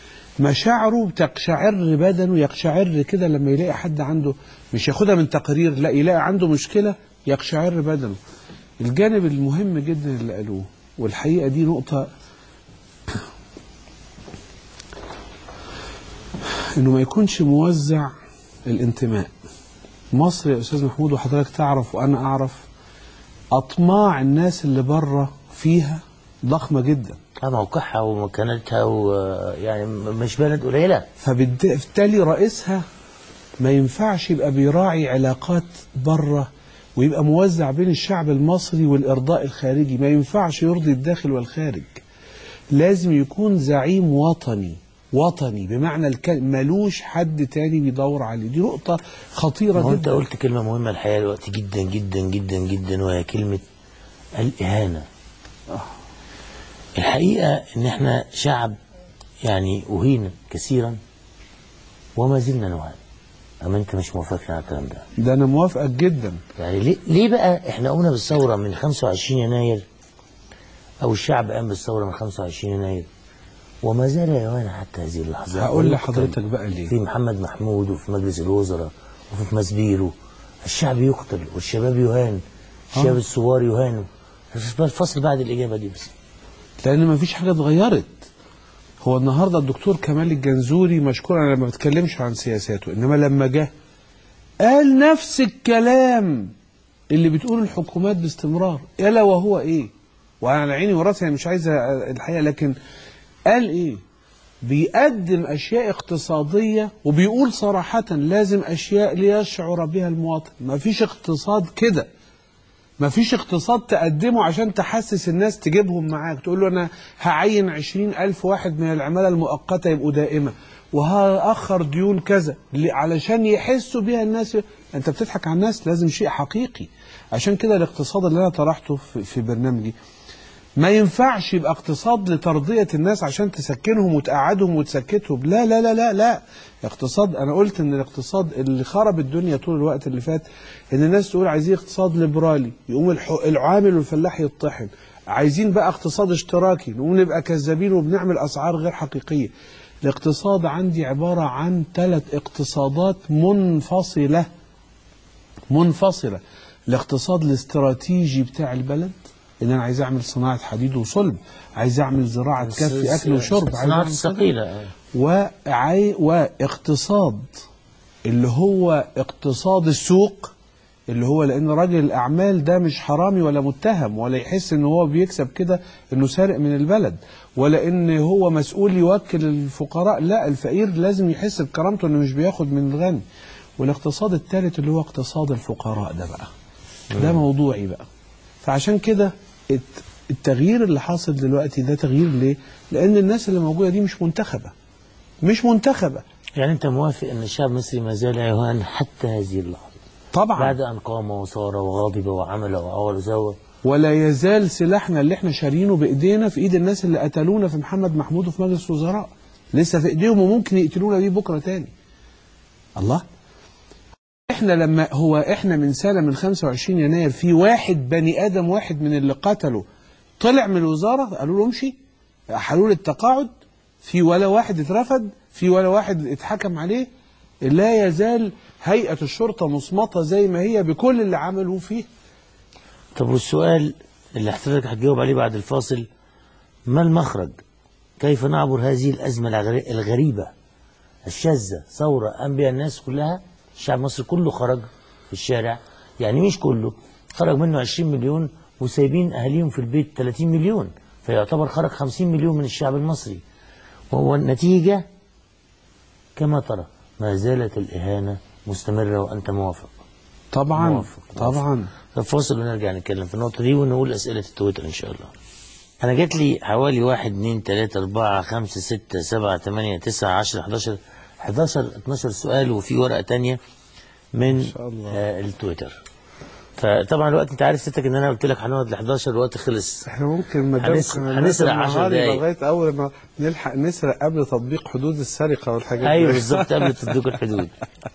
مشاعره تقشعر بدنه يقشعر كده لما يلاقي حد عنده مش ياخدها من تقرير لا يلاقي عنده مشكلة يقشعر بدنه الجانب المهم جدا اللي قالوه والحقيقة دي نقطة انه ما يكونش موزع الانتماء مصر يا استاذ محمود وحضرتك تعرف وانا اعرف اطماع الناس اللي بره فيها ضخمه جدا اه موقعها ومكانتها ويعني مش بلد قليله فبالتالي رئيسها ما ينفعش يبقى بيراعي علاقات بره ويبقى موزع بين الشعب المصري والإرضاء الخارجي ما ينفعش يرضي الداخل والخارج لازم يكون زعيم وطني وطني بمعنى الكلمة ملوش حد تاني بيدور عليه دي نقطة خطيرة ما هو انت جدا قلت كلمة مهمة الحقيقة دلوقتي جدا جدا جدا جدا وهي كلمة الإهانة الحقيقة إن إحنا شعب يعني أهين كثيرا وما زلنا نهان أما أنت مش موافقني على الكلام ده ده أنا موافقك جدا يعني ليه, ليه بقى إحنا قمنا بالثورة من 25 يناير أو الشعب قام بالثورة من 25 يناير وما زال يهان حتى هذه اللحظة هقول لحضرتك بقى ليه في محمد محمود وفي مجلس الوزراء وفي في مسبيرو الشعب يقتل والشباب يهان الشباب الثوار يهانوا الفصل بعد الإجابة دي بس لأن مفيش حاجة اتغيرت هو النهارده الدكتور كمال الجنزوري مشكور انا ما بتكلمش عن سياساته انما لما جه قال نفس الكلام اللي بتقول الحكومات باستمرار الا وهو ايه وانا عيني وراسي أنا مش عايز الحقيقه لكن قال ايه بيقدم اشياء اقتصاديه وبيقول صراحه لازم اشياء ليشعر بها المواطن ما فيش اقتصاد كده ما فيش اقتصاد تقدمه عشان تحسس الناس تجيبهم معاك تقول له أنا هعين عشرين ألف واحد من العمالة المؤقتة يبقوا دائمة وهأخر ديون كذا ل- علشان يحسوا بيها الناس أنت بتضحك على الناس لازم شيء حقيقي عشان كده الاقتصاد اللي أنا طرحته في, في برنامجي ما ينفعش يبقى اقتصاد لترضية الناس عشان تسكنهم وتقعدهم وتسكتهم لا لا لا لا لا اقتصاد انا قلت ان الاقتصاد اللي خرب الدنيا طول الوقت اللي فات ان الناس تقول عايزين اقتصاد ليبرالي يقوم الح- العامل والفلاح يطحن عايزين بقى اقتصاد اشتراكي نقوم نبقى كذابين وبنعمل اسعار غير حقيقية الاقتصاد عندي عبارة عن ثلاث اقتصادات منفصلة منفصلة الاقتصاد الاستراتيجي بتاع البلد ان انا عايز اعمل صناعه حديد وصلب عايز اعمل زراعه تكفي اكل وشرب عايز صناعة أعمل كذا. الثقيلة وعي واقتصاد اللي هو اقتصاد السوق اللي هو لان راجل الاعمال ده مش حرامي ولا متهم ولا يحس ان هو بيكسب كده انه سارق من البلد ولا ان هو مسؤول يوكل الفقراء لا الفقير لازم يحس بكرامته انه مش بياخد من الغني والاقتصاد الثالث اللي هو اقتصاد الفقراء ده بقى ده موضوعي بقى فعشان كده الت- التغيير اللي حاصل دلوقتي ده تغيير ليه؟ لان الناس اللي موجوده دي مش منتخبه مش منتخبه يعني أنت موافق أن الشعب المصري ما زال يهان حتى هذه اللحظة طبعا بعد أن قام وصار وغضب وعمل وعول وسوى ولا يزال سلاحنا اللي احنا شارينه بايدينا في ايد الناس اللي قتلونا في محمد محمود وفي مجلس الوزراء لسه في ايديهم وممكن يقتلونا بيه بكره تاني الله احنا لما هو احنا من سنه من 25 يناير في واحد بني ادم واحد من اللي قتلوا طلع من الوزاره قالوا له امشي حلول التقاعد في ولا واحد اترفد في ولا واحد اتحكم عليه لا يزال هيئه الشرطه مصمته زي ما هي بكل اللي عملوه فيه طب والسؤال اللي حضرتك هتجاوب عليه بعد الفاصل ما المخرج؟ كيف نعبر هذه الأزمة الغري- الغريبة الشاذة ثورة قام بها الناس كلها الشعب المصري كله خرج في الشارع يعني مش كله خرج منه 20 مليون وسايبين أهاليهم في البيت 30 مليون فيعتبر خرج 50 مليون من الشعب المصري وهو النتيجة كما ترى ما زالت الإهانة مستمرة وأنت موافق طبعا موافق. طبعا طب فاصل ونرجع نتكلم في النقطة دي ونقول أسئلة التويتر إن شاء الله. أنا جات لي حوالي واحد اتنين تلاتة أربعة خمسة ستة سبعة تمانية تسعة عشرة حداشر حداشر اتناشر سؤال وفي ورقة تانية من شاء الله. آه التويتر. فطبعا الوقت أنت عارف ستك إن أنا قلت لك هنقعد ل 11 الوقت خلص. احنا ممكن ما دام هنس- كنا هنسرق نقدر عشر نهاري دقايق. لغايه اول ما نلحق نسرق قبل تطبيق حدود السرقه والحاجات أيوه دي. بالظبط قبل تدوك الحدود.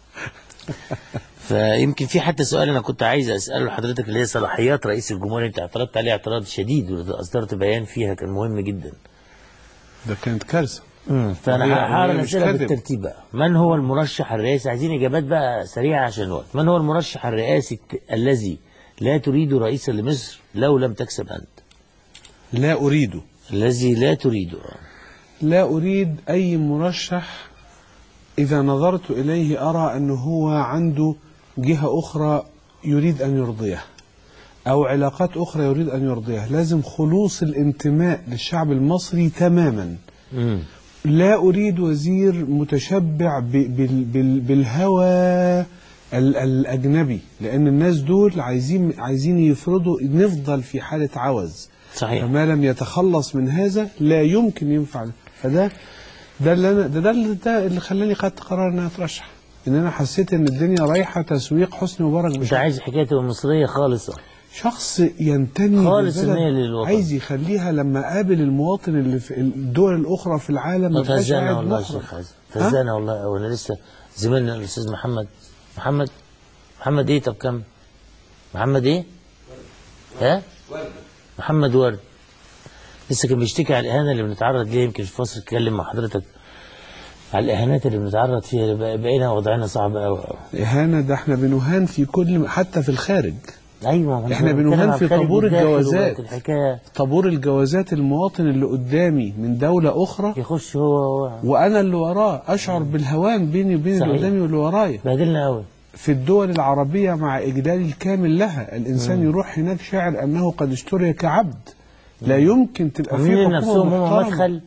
فيمكن في حتى سؤال انا كنت عايز اساله لحضرتك اللي هي صلاحيات رئيس الجمهوريه انت اعترضت عليه اعتراض شديد واصدرت بيان فيها كان مهم جدا. ده كانت كارثه فانا وهي- هعرض وهي مش الاسئله كذب. بالترتيب بقى من هو المرشح الرئاسي عايزين اجابات بقى سريعه عشان الوقت من هو المرشح الرئاسي الت- الذي لا تريد رئيسا لمصر لو لم تكسب انت لا اريده الذي لا تريده لا اريد اي مرشح اذا نظرت اليه ارى انه هو عنده جهه اخرى يريد ان يرضيها او علاقات اخرى يريد ان يرضيها لازم خلوص الانتماء للشعب المصري تماما مم. لا أريد وزير متشبع ب- بال- بال- بالهوى ال- الأجنبي لأن الناس دول عايزين عايزين يفرضوا نفضل في حالة عوز صحيح فما لم يتخلص من هذا لا يمكن ينفع فده ده اللي انا ده ده اللي, ده اللي خلاني خدت قرار ان انا اترشح ان انا حسيت ان الدنيا رايحه تسويق حسني مبارك مش بشكل عايز حكايه تبقى مصريه خالص شخص ينتمي خالص للبلد، إن هي للوطن. عايز يخليها لما قابل المواطن اللي في الدول الاخرى في العالم ما يبقاش فزانا قاعد والله يا محرج. شيخ حازم فزانا والله أو انا لسه زميلنا الاستاذ محمد محمد محمد ايه طب كم محمد ايه ها محمد ورد لسه كان بيشتكي على الاهانه اللي بنتعرض ليها يمكن في فصل اتكلم مع حضرتك على الاهانات اللي بنتعرض فيها بقى- بقينا وضعنا صعب قوي إهانة ده احنا بنهان في كل حتى في الخارج ايوه ما إحنا بنتكلم بنهان عن في الخارج طابور والداخل الجوازات. وبقت الحكايه طابور الجوازات المواطن اللي قدامي من دولة أخرى يخش هو هو وأنا اللي وراه أشعر بالهوان بيني وبين اللي صحيح. قدامي واللي ورايا بهدلنا قوي في الدول العربية مع إجلال الكامل لها الإنسان يروح هناك شاعر أنه قد اشتري كعبد لا يمكن تبقى في عاملين حكومة نفسهم هم محترمة. مدخل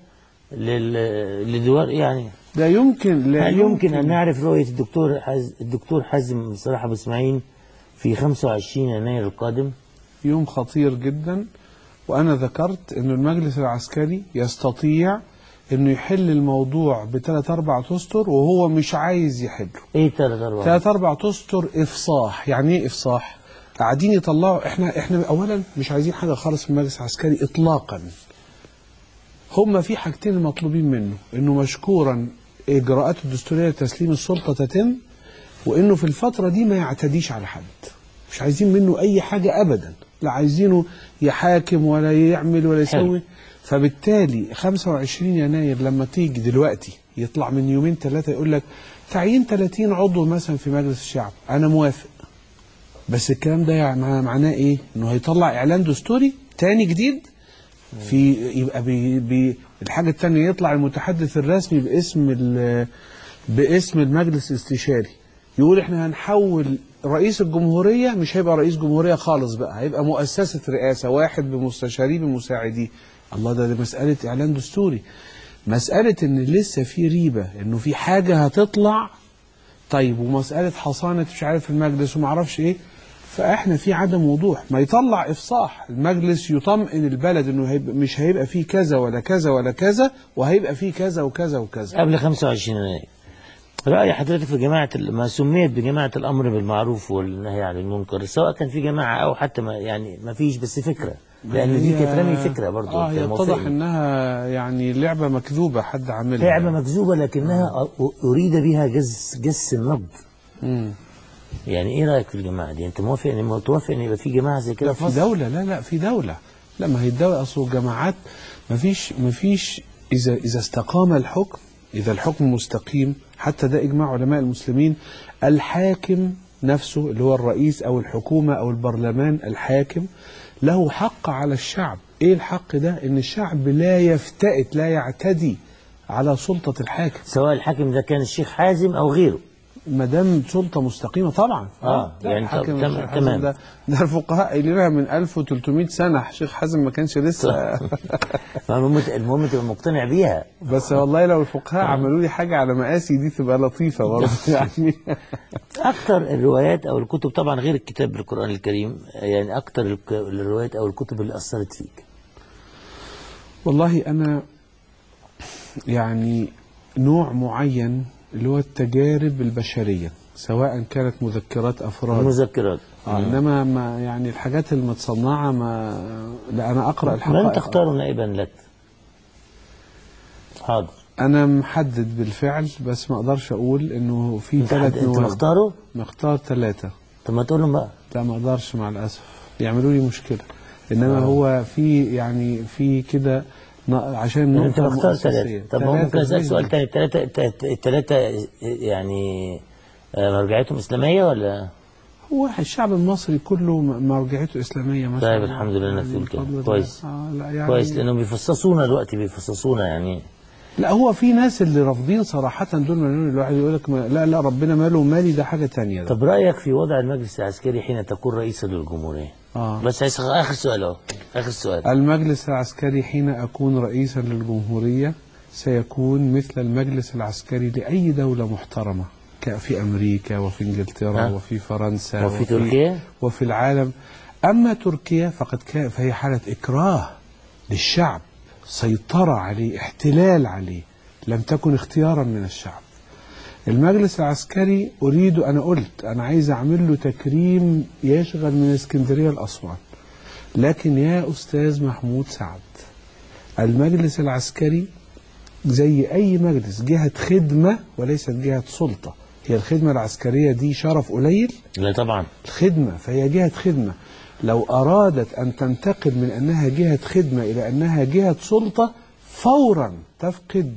لل- لدول يعني لا يمكن لا هل يمكن أن نعرف رؤية الدكتور حز... الدكتور حازم صلاح أبو إسماعيل في 25 يناير القادم؟ يوم خطير جدا وأنا ذكرت أن المجلس العسكري يستطيع أنه يحل الموضوع بثلاث أربع أسطر وهو مش عايز يحله إيه ثلاث أربع ثلاث أربع أسطر إفصاح يعني إيه إفصاح؟ قاعدين يطلعوا إحنا إحنا أولا مش عايزين حاجة خالص من المجلس العسكري إطلاقا هما في حاجتين المطلوبين منه إنه مشكورا إجراءات الدستورية لتسليم السلطة تتم وإنه في الفترة دي ما يعتديش على حد مش عايزين منه أي حاجة أبدا لا عايزينه يحاكم ولا يعمل ولا حلو. يسوي فبالتالي 25 يناير لما تيجي دلوقتي يطلع من يومين ثلاثة يقول لك تعيين 30 عضو مثلا في مجلس الشعب أنا موافق بس الكلام ده يعني مع- معناه إيه؟ إنه هيطلع إعلان دستوري تاني جديد في يبقى بي بي الحاجة التانية يطلع المتحدث الرسمي باسم ال- باسم المجلس الاستشاري يقول احنا هنحول رئيس الجمهورية مش هيبقى رئيس جمهورية خالص بقى هيبقى مؤسسة رئاسة واحد بمستشاريه بمساعديه الله ده, ده مسألة إعلان دستوري مسألة إن لسه في ريبة إنه في حاجة هتطلع طيب ومسألة حصانة مش عارف المجلس وما اعرفش ايه فاحنا في عدم وضوح ما يطلع افصاح المجلس يطمئن البلد انه هيبقى مش هيبقى فيه كذا ولا كذا ولا كذا وهيبقى فيه كذا وكذا وكذا قبل 25 يناير رأي حضرتك في جماعة ال- ما سميت بجماعة الأمر بالمعروف والنهي عن المنكر سواء كان في جماعة أو حتى ما يعني ما فيش بس فكرة لأن دي هي- كانت رمي فكرة برضه اه هي كان اتضح موافقني. انها يعني لعبه مكذوبه حد عاملها لعبة مكذوبة لكنها أ- أريد بها جس جس النبض مم. يعني إيه رأيك في الجماعة دي؟ أنت موافق إن توافق إن يبقى في جماعة زي كده في مصر؟ دولة لا لا في دولة لا ما هي الدولة أصل الجماعات ما فيش ما فيش إذا إذا استقام الحكم إذا الحكم مستقيم حتى ده إجماع علماء المسلمين الحاكم نفسه اللي هو الرئيس أو الحكومة أو البرلمان الحاكم له حق على الشعب إيه الحق ده إن الشعب لا يفتئت لا يعتدي على سلطة الحاكم سواء الحاكم ده كان الشيخ حازم أو غيره ما دام سلطه مستقيمه طبعا آه، لا، يعني الحاكم تم- الشيخ حازم تمام. ده ده الفقهاء قايلينها من 1300 سنه الشيخ حازم ما كانش لسه المهم المهم تبقى مقتنع بيها بس والله لو الفقهاء عملوا لي حاجه على مقاسي دي تبقى لطيفه برضه يعني أكثر الروايات أو الكتب طبعا غير الكتاب بالقرآن الكريم يعني أكثر الك- الروايات أو الكتب اللي أثرت فيك والله انا يعني نوع معين اللي هو التجارب البشريه سواء كانت مذكرات افراد المذكرات آه انما ما يعني الحاجات المتصنعه ما لا انا اقرا الحقائق من تختار نائبا لك حاضر انا محدد بالفعل بس ما اقدرش اقول انه في انت, حد... ثلاث انت نواب مختاره مختار ثلاثه طب ما تقول لهم بقى لا ما اقدرش مع الاسف يعملوا لي مشكله انما آه. هو في يعني في كده ن- عشان يعني انت نقطة مختار مؤسسية. ثلاثة طب هو ثلاثة ممكن اسال بإذن سؤال تاني الثلاثة الثلاثة يعني آه، مرجعيتهم اسلامية ولا هو الشعب المصري كله م- مرجعيته اسلاميه ما شاء طيب الله. الحمد لله انك يعني تقول كده بفضل الله. كويس آه لا يعني كويس لانهم بيفصصونا دلوقتي بيفصصونا يعني لا هو في ناس اللي رافضين صراحه دول مليون الواحد يقول لك ما لا لا ربنا ماله ومالي ده حاجه تانية ده. طب رايك في وضع المجلس العسكري حين تكون رئيسا للجمهورية آه. بس عايز اخر سؤال اهو اخر سؤال المجلس العسكري حين أكون رئيسا للجمهورية سيكون مثل المجلس العسكري لأي دولة محترمة ك- في أمريكا وفي إنجلترا ها؟ وفي فرنسا وفي تركيا؟ وفي العالم أما تركيا فقد كان فهي حالة إكراه للشعب سيطرة عليه احتلال عليه لم تكن اختيارا من الشعب المجلس العسكري أريد أنا قلت أنا عايز أعمل له تكريم يشغل من اسكندرية لأسوان لكن يا أستاذ محمود سعد المجلس العسكري زي أي مجلس جهة خدمة وليست جهة سلطة هي الخدمة العسكرية دي شرف قليل لا طبعا خدمة فهي جهة خدمة لو أرادت أن تنتقل من أنها جهة خدمة إلى أنها جهة سلطة فورا تفقد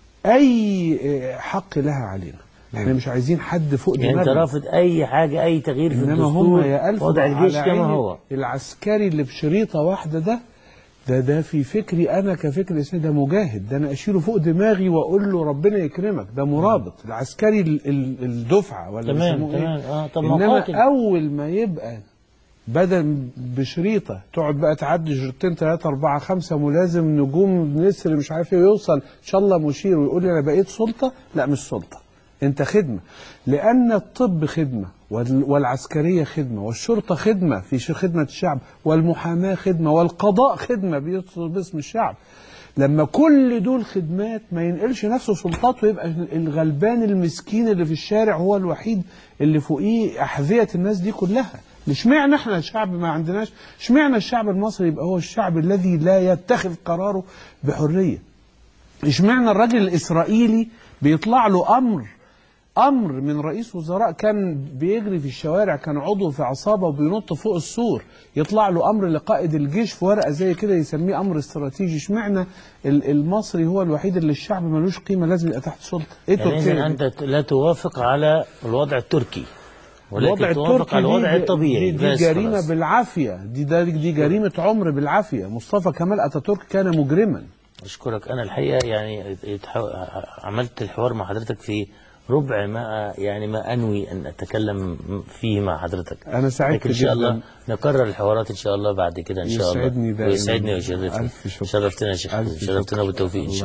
أي حق لها علينا احنا مش عايزين حد فوق يعني انت دماغنا رافض اي حاجه اي تغيير في انما الدستور هم يا ألف وضع الجيش على كما عيني هو العسكري اللي بشريطة واحدة ده ده ده في فكري انا كفكر اسمي ده مجاهد ده انا اشيله فوق دماغي واقول له ربنا يكرمك ده مرابط العسكري ال- ال- الدفعه ولا تمام بيسموه إيه؟ تمام اه طب ما انما قاتل اول ما يبقى بدل بشريطه تقعد بقى تعدي شريطتين ثلاثه اربعه خمسه ملازم نجوم نسر مش عارف ايه ويوصل ان شاء الله مشير ويقول لي انا بقيت سلطه لا مش سلطه انت خدمه لان الطب خدمه وال- والعسكريه خدمه والشرطه خدمه في ش- خدمه الشعب والمحاماه خدمه والقضاء خدمه بيصل باسم الشعب لما كل دول خدمات ما ينقلش نفسه سلطات ويبقى الغلبان المسكين اللي في الشارع هو الوحيد اللي فوقيه احذيه الناس دي كلها اشمعنى احنا الشعب ما عندناش اشمعنى الشعب المصري يبقى هو الشعب الذي لا يتخذ قراره بحريه اشمعنى الراجل الاسرائيلي بيطلع له امر امر من رئيس وزراء كان بيجري في الشوارع كان عضو في عصابه وبينط فوق السور يطلع له امر لقائد الجيش في ورقه زي كده يسميه امر استراتيجي اشمعنى ال- المصري هو الوحيد اللي الشعب ملوش قيمه لازم يبقى تحت سلطه ايه يعني تركيا إذن دي؟ انت لا توافق على الوضع التركي ولكن الوضع توافق التركي على الوضع دي- الطبيعي دي, دي بس جريمه خلاص. بالعافيه دي ده- دي جريمه عمر بالعافيه مصطفى كمال اتاتورك كان مجرما أشكرك أنا الحقيقة يعني اتح- عملت الحوار مع حضرتك في ربع ما يعني ما أنوي أن أتكلم فيه مع حضرتك أنا سعدت لكن إن شاء جداً. الله نكرر الحوارات إن شاء الله بعد كده إن شاء الله يسعدني دائماً. ويسعدني ويشرفني ألف شكر. شرفتنا يا شيخ ألف شرفتنا شكر. بالتوفيق إن شاء الله